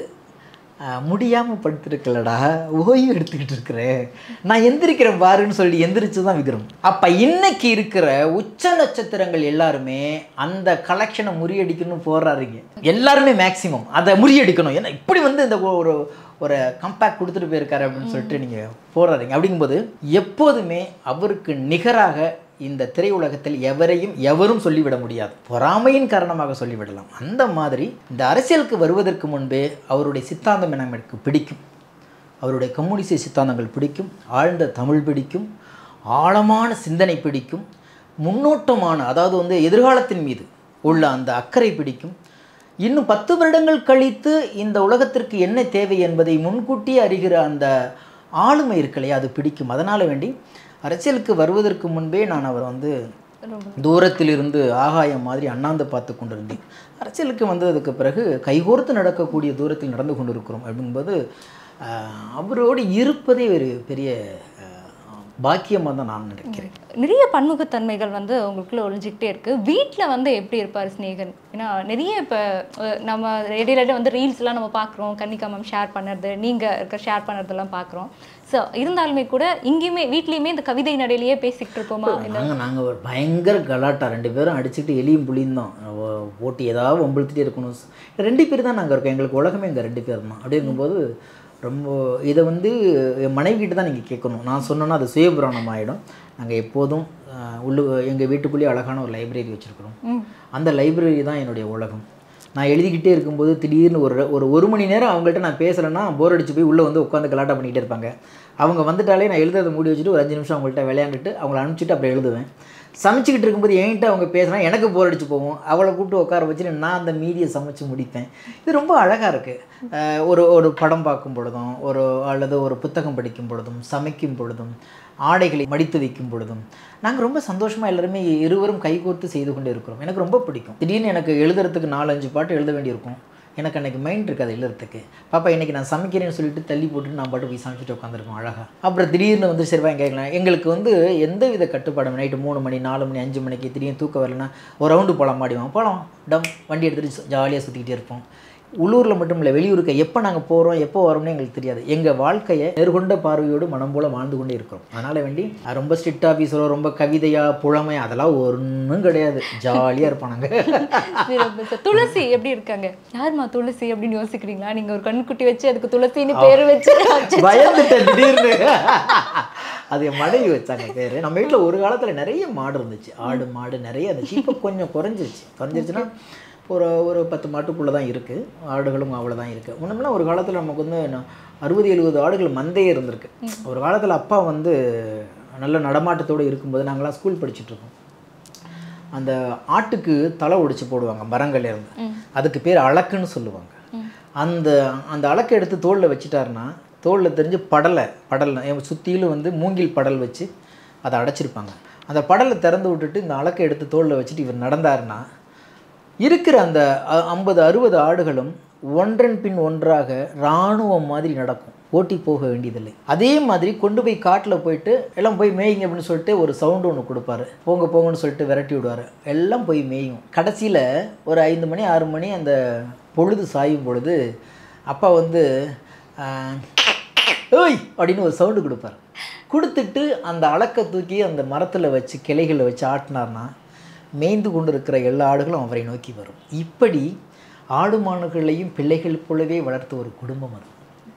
முடியாமல் படுத்துருக்கலடா ஓய்வு எடுத்துக்கிட்டு இருக்கிறேன் நான் எந்திரிக்கிறேன் பாருன்னு சொல்லி எந்திரிச்சு தான் விற்கிறோம் அப்போ இன்னைக்கு இருக்கிற உச்ச நட்சத்திரங்கள் எல்லாருமே அந்த கலெக்ஷனை முறியடிக்கணும்னு போராடுறீங்க எல்லாருமே மேக்ஸிமம் அதை முறியடிக்கணும் ஏன்னா இப்படி வந்து இந்த ஒரு ஒரு கம்பேக்ட் கொடுத்துட்டு போயிருக்காரு அப்படின்னு சொல்லிட்டு நீங்கள் போராடுறீங்க அப்படிங்கும்போது எப்போதுமே அவருக்கு நிகராக இந்த திரையுலகத்தில் எவரையும் எவரும் சொல்லிவிட முடியாது பொறாமையின் காரணமாக சொல்லிவிடலாம் அந்த மாதிரி இந்த அரசியலுக்கு வருவதற்கு முன்பே அவருடைய சித்தாந்தம் எனக்கு பிடிக்கும் அவருடைய கம்யூனிச சித்தாந்தங்கள் பிடிக்கும் ஆழ்ந்த தமிழ் பிடிக்கும் ஆழமான சிந்தனை பிடிக்கும் முன்னோட்டமான அதாவது வந்து எதிர்காலத்தின் மீது உள்ள அந்த அக்கறை பிடிக்கும் இன்னும் பத்து வருடங்கள் கழித்து இந்த உலகத்திற்கு என்ன தேவை என்பதை முன்கூட்டியே அறிகிற அந்த ஆளுமை இருக்கலையா அது பிடிக்கும் அதனால் வேண்டி அரசியலுக்கு வருவதற்கு முன்பே நான் அவர் வந்து தூரத்திலிருந்து ஆகாயம் மாதிரி அண்ணாந்து பார்த்து கொண்டிருந்தேன் அரசியலுக்கு வந்ததுக்கு பிறகு கைகோர்த்து நடக்கக்கூடிய தூரத்தில் நடந்து கொண்டிருக்கிறோம் அப்படிங்கும்போது ஆஹ், அவரோடு இருப்பதே ஒரு பெரிய பாக்கியமாக தான் நான் நினைக்கிறேன் நிறைய பன்முகத்தன்மைகள் வந்து உங்களுக்குள்ள ஒளிஞ்சிக்கிட்டே இருக்கு வீட்டில் வந்து எப்படி இருப்பார் ஸ்நேகன் ஏன்னா நிறைய இப்போ நம்ம இடையில வந்து ரீல்ஸ்லாம் நம்ம பார்க்குறோம் கன்னிகா மேம் ஷேர் பண்ணுறது நீங்கள் இருக்க ஷேர் பண்ணுறதெல்லாம் பார்க்குறோம் ஸோ இருந்தாலுமே கூட இங்கேயுமே வீட்லேயுமே இந்த கவிதை நடையிலேயே பேசிக்கிட்டு இருப்போமா இல்லை நாங்கள் நாங்கள் ஒரு பயங்கர கலாட்டா ரெண்டு பேரும் அடிச்சுக்கிட்டு எலியும் புளியும் தான் ஓ- போட்டு ஏதாவது வம்பிழுத்துட்டே இருக்கணும் ரெண்டு பேர் தான் நாங்கள் இருக்கோம் எங்களுக்கு உலகமே இங்கே ரெண்டு பேர் தான் அப்படிங்கும்போது ரொம்ப இதை வந்து என் மனைவிக்கிட்ட தான் நீங்கள் கேட்கணும் நான் சொன்னேன்னா அது சுயபுராணம் ஆகிடும் நாங்கள் எப்போதும் அஹ், உள்ளு எங்கள் வீட்டுக்குள்ளேயே அழகான ஒரு லைப்ரரி வச்சுருக்குறோம் அந்த லைப்ரரி தான் என்னுடைய உலகம் நான் எழுதிக்கிட்டே இருக்கும்போது திடீர்னு ஒரு ஒரு ஒரு மணி நேரம் அவங்கள்ட்ட நான் பேசலைன்னா போர் அடிச்சு போய் உள்ளே வந்து உட்காந்து கலாட்டா பண்ணிக்கிட்டே இருப்பாங்க அவங்க வந்துட்டாலே நான் எழுதுறதை மூடி வச்சுட்டு ஒரு அஞ்சு நிமிஷம் அவங்கள்ட்ட விளையாண்டுட்டு அவங்கள அனுப்பிச்சிட்டு அப்புறம் எழுதுவேன் சமைச்சிக்கிட்டு இருக்கும்போது என்கிட்ட அவங்க பேசினா எனக்கு போர் அடிச்சு போகும் அவளை கூப்பிட்டு உட்கார வச்சுட்டு நான் அந்த மீதியை சமைச்சு முடிப்பேன் இது ரொம்ப அழகாக இருக்குது ஒரு ஒரு படம் பார்க்கும் பொழுதும் ஒரு அல்லது ஒரு புத்தகம் படிக்கும் பொழுதும் சமைக்கும் பொழுதும் ஆடைகளை மடித்து வைக்கும் பொழுதும் நாங்கள் ரொம்ப சந்தோஷமாக எல்லாருமே இருவரும் கைகோர்த்து செய்து கொண்டு இருக்கிறோம் எனக்கு ரொம்ப பிடிக்கும் திடீர்னு எனக்கு எழுதுறதுக்கு நாலஞ்சு பாட்டு எழுத வேண்டியிருக்கும் எனக்கு அன்றைக்கி மைண்ட் இருக்காது எழுதுறதுக்கு பாப்பா இன்றைக்கி நான் சமைக்கிறேன்னு சொல்லிட்டு தள்ளி போட்டு நான் பாட்டு போய் சமைச்சிட்டு உட்காந்துருக்கோம் அழகாக அப்புறம் திடீர்னு வந்து சரி வாங்க கேட்கலாம் எங்களுக்கு வந்து எந்த வித கட்டுப்பாடும் நைட்டு மூணு மணி நாலு மணி அஞ்சு மணிக்கு திடீர்னு தூக்கம் வரலன்னா ஒரு ரவுண்டு போகலாம் மாடிவோம் போகலாம் டம் வண்டி எடுத்துகிட்டு ஜாலியாக சுற்றிக்கிட்டே இருப்போம் உள்ளூரில் மட்டும் இல்லை வெளியூருக்கு எப்போ நாங்கள் போகிறோம் எப்போ வரோம்னு எங்களுக்கு தெரியாது எங்கள் வாழ்க்கையை நேர்கொண்ட பார்வையோடு மனம் போல வாழ்ந்து கொண்டே இருக்கிறோம் அதனால் வேண்டி அஹ் ரொம்ப ஸ்ட்ரிக்ட் ஆஃபீஸரோ ரொம்ப கவிதையா புழமை அதெல்லாம் ஒன்றும் கிடையாது ஜாலியாக இருப்போம் நாங்கள் சிறப்பு சார். துளசி எப்படி இருக்காங்க யாரும்மா துளசி அப்படின்னு யோசிக்கிறீங்களா நீங்க ஒரு கண்குட்டி வச்சு அதுக்கு துளசின்னு பேர் வச்சு பயந்துட்டேன் திடீர்னு அது என் மனைவி வச்சாங்க பேர் நம்ம வீட்டில் ஒரு காலத்தில் நிறைய மாடு இருந்துச்சு ஆடு மாடு நிறைய இருந்துச்சு இப்போ கொஞ்சம் குறைஞ்சிருச்சு குறைஞ்சிருச்சுன்னா ஒரு ஒரு பத்து மாட்டுக்குள்ளே தான் இருக்குது ஆடுகளும் அவ்வளோ தான் இருக்குது முன்னமெல்லாம் ஒரு காலத்தில் நமக்கு வந்து ந- அறுபது எழுபது ஆடுகள் மந்தையே இருந்திருக்கு ஒரு காலத்தில் அப்பா வந்து நல்ல நடமாட்டத்தோடு இருக்கும்போது நாங்களாம் ஸ்கூல் படிச்சுட்டு இருக்கோம் அந்த ஆட்டுக்கு தலை ஒடிச்சு போடுவாங்க மரங்கள்ல இருந்து அதுக்கு பேர் அலக்குன்னு சொல்லுவாங்க அந்த அந்த அலக்கை எடுத்து தோளில் வச்சுட்டாருன்னா தோளில் தெரிஞ்சு படலை படலை சுற்றிலும் வந்து மூங்கில் படல் வச்சு அதை அடைச்சிருப்பாங்க அந்த படலை திறந்து விட்டுட்டு இந்த அலக்கை எடுத்து தோளில் வச்சுட்டு இவர் நடந்தாருன்னா இருக்கிற அந்த அ- ஐம்பது அறுபது ஆடுகளும் ஒன்றன் பின் ஒன்றாக இராணுவம் மாதிரி நடக்கும் ஓட்டி போக வேண்டியதில்லை அதே மாதிரி கொண்டு போய் காட்டில் போயிட்டு எல்லாம் போய் மேய்ங்க அப்படின்னு சொல்லிட்டு ஒரு சவுண்டு ஒன்று கொடுப்பாரு போங்க போங்கன்னு சொல்லிட்டு விரட்டி விடுவார் எல்லாம் போய் மேயும் கடைசியில் ஒரு ஐந்து மணி ஆறு மணி அந்த பொழுது சாயும் பொழுது அப்பா வந்து ஆஹ், ஓய் அப்படின்னு ஒரு சவுண்டு கொடுப்பார் கொடுத்துட்டு அந்த அலக்கை தூக்கி அந்த மரத்தில் வச்சு கிளைகளை வச்சு ஆட்டினார்னா மேய்ந்து கொண்டு இருக்கிற எல்லா ஆடுகளும் அவரை நோக்கி வரும் இப்படி ஆடு மாடுகளையும் பிள்ளைகள் போலவே வளர்த்த ஒரு குடும்பம் அது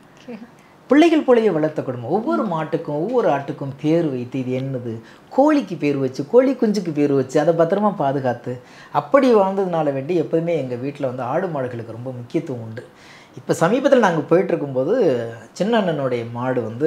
பிள்ளைகள் போலவே வளர்த்த குடும்பம் ஒவ்வொரு மாட்டுக்கும் ஒவ்வொரு ஆட்டுக்கும் பேர் வைத்து இது என்னது கோழிக்கு பேர் வச்சு கோழி குஞ்சுக்கு பேர் வச்சு அதை பத்திரமா பாதுகாத்து அப்படி வாழ்ந்ததுனால வேண்டி எப்போதுமே எங்கள் வீட்டில் வந்து ஆடு மாடுகளுக்கு ரொம்ப முக்கியத்துவம் உண்டு இப்போ சமீபத்தில் நாங்கள் போயிட்டு இருக்கும்போது சின்ன அண்ணனுடைய மாடு வந்து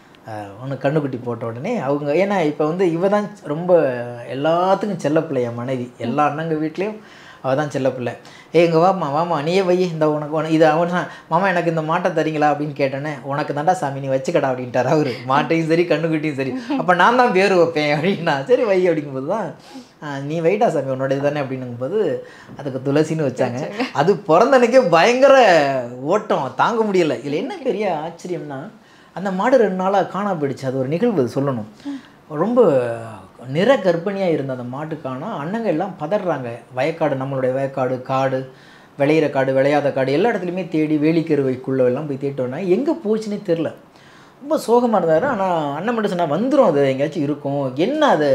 ஒன்று கண்ணுக்குட்டி போட்ட உடனே அவங்க ஏன்னா இப்போ வந்து இவ தான் ரொம்ப எல்லாத்துக்கும் செல்லப்பிள்ளை என் மனைவி எல்லா அண்ணங்க வீட்லேயும் அவள் தான் செல்லப்பிள்ளை ஏ இங்கே வாமா வாமா நீயே வை இந்த உனக்கு உன இது அவன் சொன்னான், மாமா எனக்கு இந்த மாட்டை தரீங்களா அப்படின்னு கேட்டேனே உனக்கு தாண்டா சாமி நீ வச்சுக்கடா அப்படின்ட்டார் அவரு மாட்டையும் சரி கண்ணுக்குட்டியும் சரி அப்போ நான் தான் பேர் வைப்பேன் அப்படின்னா சரி வை அப்படிங்கும்போது தான் "ஆ, நீ வைடா சாமி உன்னோடது தானே அப்படின்னும்போது அதுக்கு துளசின்னு வச்சாங்க அது பிறந்தனைக்கே பயங்கர ஓட்டம் தாங்க முடியல இதில் என்ன பெரிய ஆச்சரியம்னா அந்த மாடு ரெண்டு நாளாக காணா போயிடுச்சு அது ஒரு நிகழ்வு அது சொல்லணும் ரொம்ப நிற கர்ப்பிணியாக இருந்த அந்த மாட்டு காணா அண்ணங்க எல்லாம் பதறாங்க வயக்காடு நம்மளுடைய வயக்காடு காடு விளையிற காடு விளையாத காடு எல்லா இடத்துலையுமே தேடி வேலிக்கருவைக்குள்ள எல்லாம் போய் தேட்டோன்னா எங்கே போச்சுன்னே தெரில ரொம்ப சோகமாக இருந்தார் ஆனால் அண்ணன் மட்டும் சொன்னால் வந்துடும் அது எங்கேயாச்சும் இருக்கும் என்ன அது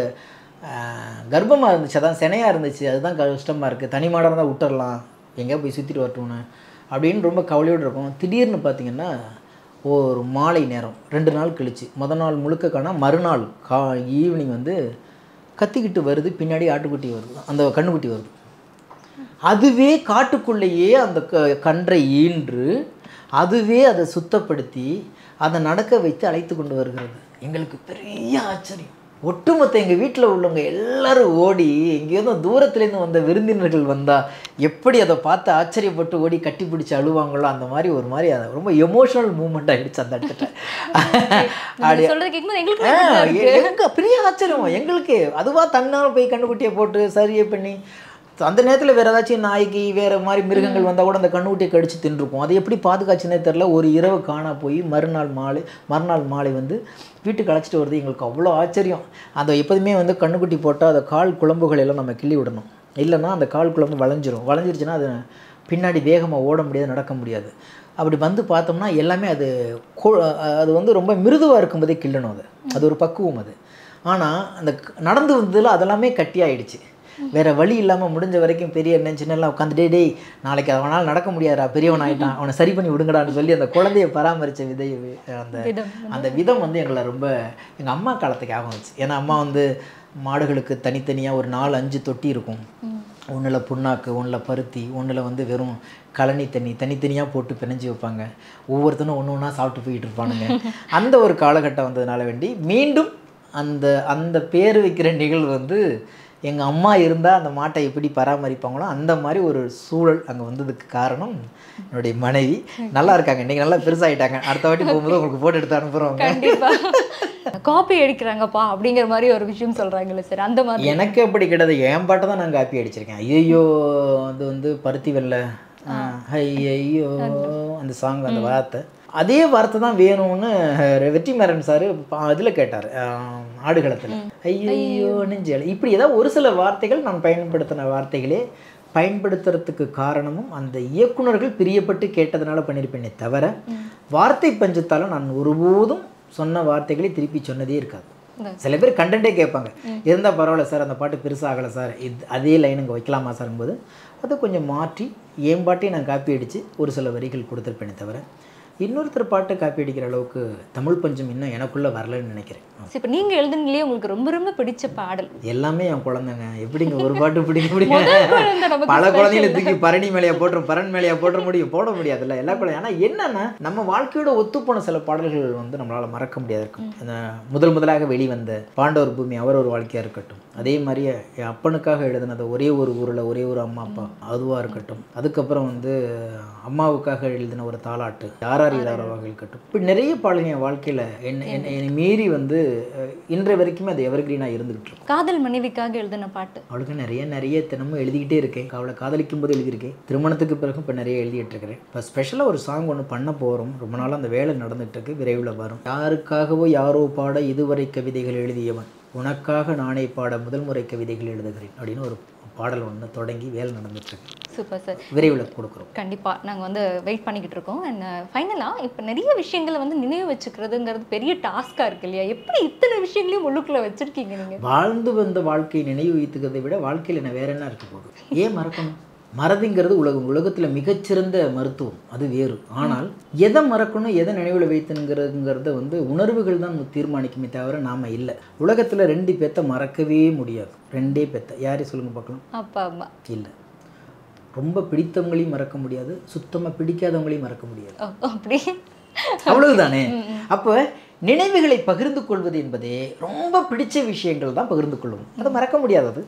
கர்ப்பமாக இருந்துச்சு அதான் சினையாக இருந்துச்சு அதுதான் கஷ்டமாக இருக்குது தனி மாடாக இருந்தால் விட்டுறலாம் எங்கேயா போய் சுற்றிட்டு வரட்டும்னு அப்படின்னு ரொம்ப கவலையோடு இருக்கும் திடீர்னு பார்த்தீங்கன்னா ஒரு மாலை நேரம் ரெண்டு நாள் கழிச்சு முத நாள் முழுக்க காணா மறுநாள் கா ஈவினிங் வந்து கத்திக்கிட்டு வருது பின்னாடி ஆட்டுக்குட்டி வருது அந்த கண்ணுக்குட்டி வருது அதுவே காட்டுக்குள்ளேயே அந்த க கன்றை ஈன்று அதுவே அதை சுத்தப்படுத்தி அதை நடக்க வைத்து அழைத்து கொண்டு வருகிறது எங்களுக்கு பெரிய ஆச்சரியம் ஒட்டுமொத்த எங்கள் வீட்டில் உள்ளவங்க எல்லாரும் ஓடி எங்கேயாவது தூரத்துலேருந்து வந்த விருந்தினர்கள் வந்தால் எப்படி அதை பார்த்து ஆச்சரியப்பட்டு ஓடி கட்டி பிடிச்சி அழுவாங்களோ அந்த மாதிரி ஒரு மாதிரி அது ரொம்ப எமோஷனல் மூமெண்ட் ஆகிடுச்சு அந்த இடத்துல நீங்க சொல்றது கேட்கும்போது எங்களுக்கு ஆ, எ- எங்க பெரிய ஆச்சரியம் எங்களுக்கு அதுவா தன்னால் போய் கண்ணுக்குட்டியை போட்டு சரியை பண்ணி அந்த நேரத்தில் வேற ஏதாச்சும் நாய்க்கு வேற மாதிரி மிருகங்கள் வந்தால் கூட அந்த கண்ணுக்குட்டியை கடிச்சு தின்றுக்கும் அது எப்படி பாதுகாச்சுன்னே தெரில ஒரு இரவு காணா போய் மறுநாள் மாலை மறுநாள் மாலை வந்து வீட்டுக்கு அழைச்சிட்டு வருது எங்களுக்கு அவ்வளோ ஆச்சரியம் அந்த எப்போதுமே வந்து கண்ணுக்குட்டி போட்டால் அந்த கால் குழம்புகள் எல்லாம் நம்ம கிள்ளி விடணும் இல்லைன்னா அந்த கால் குழம்பு வளைஞ்சிரும் வளைஞ்சிருச்சுன்னா அது பின்னாடி வேகமாக ஓட முடியாது நடக்க முடியாது அப்படி வந்து பார்த்தோம்னா எல்லாமே அது கொ- அது வந்து ரொம்ப மிருதுவாக இருக்கும்போதே கிள்ளணும் அது அது ஒரு பக்குவம் அது ஆனால் அந்த க- நடந்து வந்ததில் அதெல்லாமே கட்டி ஆயிடுச்சு வேற வழி இல்லாமல் முடிஞ்ச வரைக்கும் பெரிய அண்ணன் சின்னலாம் உட்காந்துட்டே டேய் நாளைக்கு அவனால் நடக்க முடியாதா பெரியவன் ஆயிட்டான் அவனை சரி பண்ணி விடுங்கடான்னு சொல்லி அந்த குழந்தைய பராமரித்த விதை அந்த விதம் அந்த விதம் வந்து எங்களை ரொம்ப எங்கள் அம்மா காலத்துக்கு ஞாபகம் வச்சு ஏன்னா அம்மா வந்து மாடுகளுக்கு தனித்தனியாக ஒரு நாலு அஞ்சு தொட்டி இருக்கும் ஒன்றில் புண்ணாக்கு ஒன்றில் பருத்தி ஒன்றில் வந்து வெறும் கழனி தண்ணி தனித்தனியாக போட்டு பிணைஞ்சு வைப்பாங்க ஒவ்வொருத்தனும் ஒன்று ஒன்றா சாப்பிட்டு போயிட்டு இருப்பானுங்க அந்த ஒரு காலகட்டம் வந்ததுனால வேண்டி மீண்டும் அந்த அந்த பேர் வைக்கிற நிகழ்வு வந்து எங்கள் அம்மா இருந்தால் அந்த மாட்டை எப்படி பராமரிப்பாங்களோ அந்த மாதிரி ஒரு சூழல் அங்கே வந்ததுக்கு காரணம் என்னுடைய மனைவி நல்லா இருக்காங்க இன்றைக்கி நல்லா பெருசாகிட்டாங்க அடுத்த வாட்டி போகும்போது உங்களுக்கு போட்டு எடுத்து அனுப்புகிறவங்க கண்டிப்பா காப்பி அடிக்கிறாங்கப்பா அப்படிங்கிற மாதிரி ஒரு விஷயம் சொல்றாங்கல்ல சார் அந்த மாதிரி எனக்கு அப்படி கிடையாது என் பாட்டை தான் நான் காப்பி அடிச்சிருக்கேன் ஐயோ அது வந்து பருத்தி வெள்ளை ஐயோ அந்த சாங் அந்த வார்த்தை அதே வார்த்தை தான் வேணும்னு வெற்றிமாறன் சார் இதில் கேட்டார் ஆடுகளத்தில் ஐயோ நெஞ்சல் இப்படி ஏதாவது ஒரு சில வார்த்தைகள் நான் பயன்படுத்தின வார்த்தைகளே பயன்படுத்துறதுக்கு காரணமும் அந்த இயக்குனர்கள் பிரியப்பட்டு கேட்டதுனால பண்ணியிருப்பேனே தவிர வார்த்தை பஞ்சத்தால் நான் ஒருபோதும் சொன்ன வார்த்தைகளை திருப்பி சொன்னதே இருக்காது சில பேர் கண்டென்ட்டே கேட்பாங்க இருந்தால் பரவாயில்ல சார் அந்த பாட்டு பெருசாகலை சார் இது அதே லைன் இங்கே வைக்கலாமா சார்ங்கும்போது அதை கொஞ்சம் மாற்றி என் பாட்டையும் நான் காப்பி அடித்து ஒரு சில வரிகள் கொடுத்துருப்பேனே தவிர இன்னொருத்தர் பாட்டை காப்பி அடிக்கிற அளவுக்கு தமிழ் பஞ்சம் இன்னும் எனக்குள்ளே வரலன்னு நினைக்கிறேன் சரி, இப்ப நீங்க எழுதுனீங்களே உங்களுக்கு ரொம்ப ரொம்ப பிடிச்ச பாடல் எல்லாமே என் குழந்தைங்க எப்படிங்க ஒரு பாட்டு பிடிக்க முடியும் குழந்தை நமக்கு பல குழந்தைகளை தூக்கி பரணி மேலேயா போட்டுரும் பரண் மேலேயா போட்டுற முடியும் போட முடியாதுல்ல எல்லா குழந்தை ஆனால் என்னன்னா நம்ம வாழ்க்கையோட ஒத்துப்போன சில பாடல்கள் வந்து நம்மளால மறக்க முடியாது இருக்கும் இந்த முதல் முதலாக வெளிவந்த பாண்டவர் பூமி அவர் ஒரு வாழ்க்கையா இருக்கட்டும் அதே மாதிரி என் அப்பனுக்காக எழுதினது ஒரே ஒரு ஊரில் ஒரே ஒரு அம்மா அப்பா அதுவாக இருக்கட்டும் அதுக்கப்புறம் வந்து அம்மாவுக்காக எழுதின ஒரு தாலாட்டு யாரார் யாராவாக இருக்கட்டும் இப்படி நிறைய பாடல்கள் என் வாழ்க்கையில் என்ன என்னை என்னை மீறி வந்து அஹ், இன்றைய வரைக்குமே அது எவர்கிரீனாக இருந்துகிட்டு இருக்கும் காதல் மனைவிக்காக எழுதின பாட்டு அவளுக்கு நிறைய நிறைய தினமும் எழுதிக்கிட்டே இருக்கேன் அவளை காதலிக்கும் போது எழுதியிருக்கேன் திருமணத்துக்கு பிறகு இப்போ நிறைய எழுதிட்டு இருக்கிறேன் இப்போ ஸ்பெஷலாக ஒரு சாங் ஒன்று பண்ண போகிறோம் ரொம்ப நாளாக அந்த வேலை நடந்துட்டு இருக்கு விரைவில் வரும் யாருக்காகவோ யாரோ பாட இதுவரை கவிதைகள் எழுதியவன் உனக்காக நானே பாட முதல் முறை கவிதைகள் எழுதுகிறேன் அப்படின்னு ஒரு பாடல் ஒன்று தொடங்கி வேலை நடந்துட்டு இருக்கு சூப்பர் சார் விரைவில் கொடுக்குறோம் கண்டிப்பாக நாங்கள் வந்து வெயிட் பண்ணிக்கிட்டு இருக்கோம் அண்ட் ஃபைனலாக இப்போ நிறைய விஷயங்களை வந்து நினைவு வச்சுக்கிறதுங்கிறது பெரிய டாஸ்காக இருக்கு இல்லையா எப்படி இத்தனை விஷயங்களையும் உள்ளுக்குள்ளே வச்சுருக்கீங்க நீங்கள் வாழ்ந்து வந்த வாழ்க்கையை நினைவு வைத்துக்கிறதை விட வாழ்க்கையில் என்ன வேற என்ன இருக்க போகுது ஏன் மறக்கணும் மறதிங்கிறது உலகம் உலகத்தில் மிகச்சிறந்த மருத்துவம் அது வேறு ஆனால் எதை மறக்கணும் எதை நினைவில் வைத்துங்கிறதுங்கிறத வந்து உணர்வுகள் தான் தீர்மானிக்குமே தவிர நாம் இல்லை உலகத்தில் ரெண்டு பேத்த மறக்கவே முடியாது ரெண்டே பேத்த யாரையும் சொல்லுங்க பார்க்கலாம் அப்பா அம்மா இல்லை ரொம்ப பிடித்தவங்களையும் மறக்க முடியாது சுத்தமாக பிடிக்காதவங்களையும் மறக்க முடியாது ஓ, அப்படி அவ்வளவுதானே அப்போ நினைவுகளை பகிர்ந்து கொள்வது என்பதே ரொம்ப பிடிச்ச விஷயங்கள் தான் பகிர்ந்து கொள்ளும் அதை மறக்க முடியாதது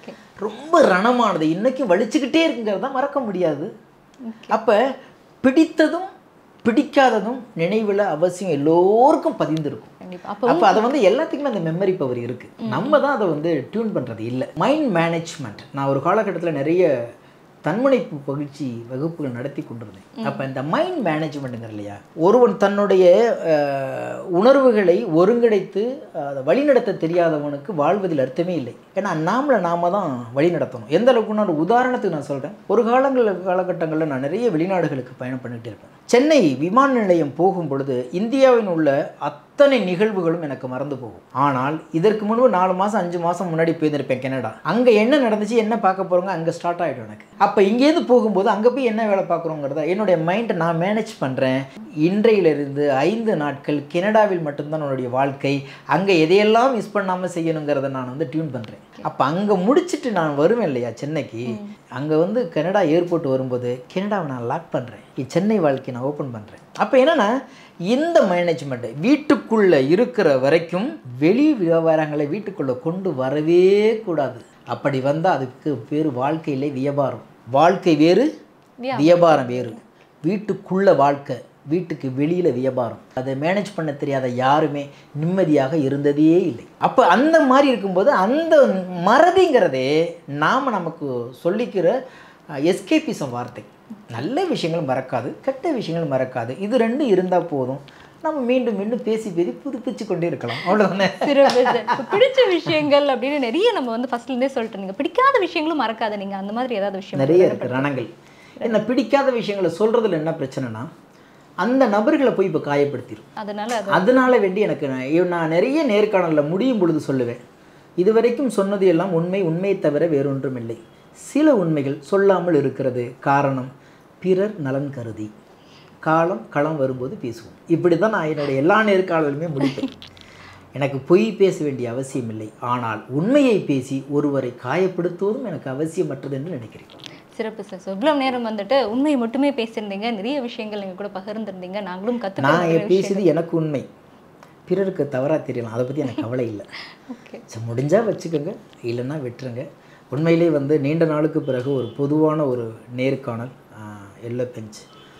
ரொம்ப ரணமானது இன்னைக்கும் வலிச்சுக்கிட்டே இருக்குங்கிறத மறக்க முடியாது அப்போ பிடித்ததும் பிடிக்காததும் நினைவில் அவசியம் எல்லோருக்கும் பதிந்திருக்கும் கண்டிப்பாக அப்போ அப்போ அதை வந்து எல்லாத்துக்குமே அந்த மெமரி பவர் இருக்கு நம்ம தான் அதை வந்து டியூன் பண்ணுறது இல்லை மைண்ட் மேனேஜ்மெண்ட் நான் ஒரு காலகட்டத்தில் நிறைய தன்முனைப்பு பயிற்சி வகுப்புகள் நடத்தி கொண்டிருந்தேன் அப்போ இந்த மைண்ட் மேனேஜ்மெண்ட்டுங்கிற இல்லையா ஒருவன் தன்னுடைய அஹ், உணர்வுகளை ஒருங்கிணைத்து அதை வழிநடத்த தெரியாதவனுக்கு வாழ்வதில் அர்த்தமே இல்லை ஏன்னா நாமளை நாம தான் வழி நடத்தணும் எந்த அளவுக்குன்னு ஒரு உதாரணத்துக்கு நான் சொல்கிறேன் ஒரு காலங்கள் காலகட்டங்களில் நான் நிறைய வெளிநாடுகளுக்கு பயணம் பண்ணிட்டு இருப்பேன் சென்னை விமான நிலையம் போகும் பொழுது இந்தியாவின் உள்ள அத்தனை நிகழ்வுகளும் எனக்கு மறந்து போகும் ஆனால் இதற்கு முன்பு நாலு மாதம் அஞ்சு மாதம் முன்னாடி போயிருந்திருப்பேன் கனடா அங்கே என்ன நடந்துச்சு என்ன பார்க்க போகிறோங்க அங்கே ஸ்டார்ட் ஆகிடும் எனக்கு அப்போ இங்கேருந்து போகும்போது அங்கே போய் என்ன வேலை பார்க்குறோங்கிறத என்னுடைய மைண்டை நான் மேனேஜ் பண்ணுறேன் இன்றையிலிருந்து ஐந்து நாட்கள் கனடாவில் மட்டும்தான் என்னுடைய வாழ்க்கை அங்கே எதையெல்லாம் மிஸ் பண்ணாமல் செய்யணுங்கிறத நான் வந்து டியூன் பண்ணுறேன் அப்போ அங்கே முடிச்சிட்டு நான் வருவேன் இல்லையா சென்னைக்கு அங்கே வந்து கனடா ஏர்போர்ட் வரும்போது கனடாவை நான் லாக் பண்ணுறேன் சென்னை வாழ்க்கையை நான் ஓப்பன் பண்ணுறேன் அப்போ என்னென்னா இந்த மேனேஜ்மெண்ட் வீட்டுக்குள்ளே இருக்கிற வரைக்கும் வெளி விவகாரங்களை வீட்டுக்குள்ளே கொண்டு வரவே கூடாது அப்படி வந்தால் அதுக்கு பேர் வாழ்க்கையிலே வியாபாரம் வாழ்க்கை வேறு வியாபாரம் வேறு வீட்டுக்குள்ள வாழ்க்கை வீட்டுக்கு வெளியில் வியாபாரம் அதை மேனேஜ் பண்ண தெரியாத யாருமே நிம்மதியாக இருந்ததே இல்லை அப்போ அந்த மாதிரி இருக்கும்போது அந்த மறதிங்கிறதே நாம் நமக்கு சொல்லிக்கிற எஸ்கேபிசம் வார்த்தை நல்ல விஷயங்கள் மறக்காது கெட்ட விஷயங்கள் மறக்காது இது ரெண்டும் இருந்தால் போதும் நம்ம மீண்டும் மீண்டும் பேசி பேசி புதுப்பிச்சு கொண்டே இருக்கலாம் அவ்வளோதானே சிறப்பு சார் இப்ப பிடிச்ச விஷயங்கள் அப்படின்னு நிறைய நம்ம வந்து ஃபர்ஸ்ட்ல இருந்தே சொல்லிட்டு நீங்க பிடிக்காத விஷயங்களும் மறக்காத நீங்க அந்த மாதிரி ஏதாவது விஷயம் நிறைய இருக்கு ரணங்கள் என்ன பிடிக்காத விஷயங்களை சொல்றதுல என்ன பிரச்சனைனா அந்த நபர்களை போய் இப்போ காயப்படுத்திடும் அதனால அது அதனால வேண்டி எனக்கு நான் ஐயோ, நான் நிறைய நேர்காணலில் முடியும் பொழுது சொல்லுவேன் இதுவரைக்கும் சொன்னது எல்லாம் உண்மை உண்மையை தவிர வேறொன்றும் இல்லை சில உண்மைகள் சொல்லாமல் இருக்கிறது காரணம் பிறர் நலன் கருதி காலம் களம் வரும்போது பேசுவோம் இப்படி தான் நான் என்னுடைய எல்லா நேர்காணலுமே முடிப்பேன் எனக்கு பொய் பேச வேண்டிய அவசியம் இல்லை ஆனால் உண்மையை பேசி ஒருவரை காயப்படுத்துவதும் எனக்கு அவசியமற்றது என்று நினைக்கிறேன் சிறப்பு சார் ஸோ இவ்வளவு நேரம் வந்துட்டு உண்மையை மட்டுமே பேசியிருந்தீங்க நிறைய விஷயங்கள் நீங்க கூட பகிர்ந்திருந்தீங்க நாங்களும் நான் கற்றுக்க பேசியது எனக்கு உண்மை பிறருக்கு தவறாக தெரியலாம் அதை பற்றி எனக்கு கவலை இல்லை ஓகே சரி முடிஞ்சால் வச்சுக்கோங்க இல்லைன்னா விட்டுருங்க உண்மையிலே வந்து நீண்ட நாளுக்கு பிறகு ஒரு பொதுவான ஒரு நேர்காணல் எல்லோ பெஞ்ச்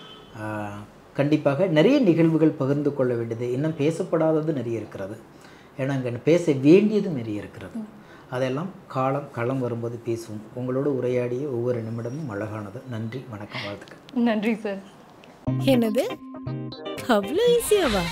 கண்டிப்பாக நிறைய நிகழ்வுகள் பகிர்ந்து கொள்ள வேண்டியது இன்னும் பேசப்படாதது நிறைய இருக்கிறது ஏன்னா அங்கே பேச வேண்டியதும் நிறைய இருக்கிறது அதெல்லாம் காலம் களம் வரும்போது பேசுவோம் உங்களோடு உரையாடிய ஒவ்வொரு நிமிடமும் அழகானது நன்றி வணக்கம் வாழ்த்துக்கள் நன்றி சார் என்னது அவ்வளோ ஈஸியாவா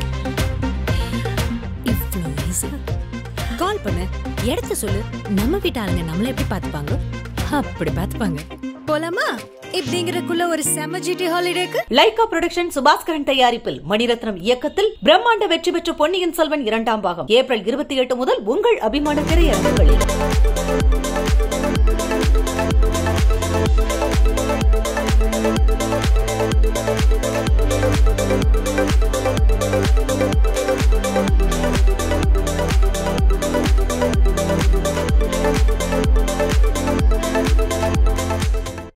இவ்வளோ ஈஸியா கால் பண்ணு இடத்த சொல்லு நம்ம வீட்டு ஆளுங்க நம்மள எப்படி பார்த்துப்பாங்க அப்படி பார்த்துப்பாங்க போலாமா இப்படிங்கிறக்குள்ள ஒரு செம ஜிடி ஹாலிடேக்கு லைகா புரொடக்ஷன் சுபாஸ்கரன் தயாரிப்பில் மணிரத்னம் இயக்கத்தில் பிரம்மாண்ட வெற்றி பெற்ற பொன்னியின் செல்வன் இரண்டாம் பாகம் ஏப்ரல் இருபத்தி எட்டு முதல் உங்கள் அபிமான திரையரங்குகளில்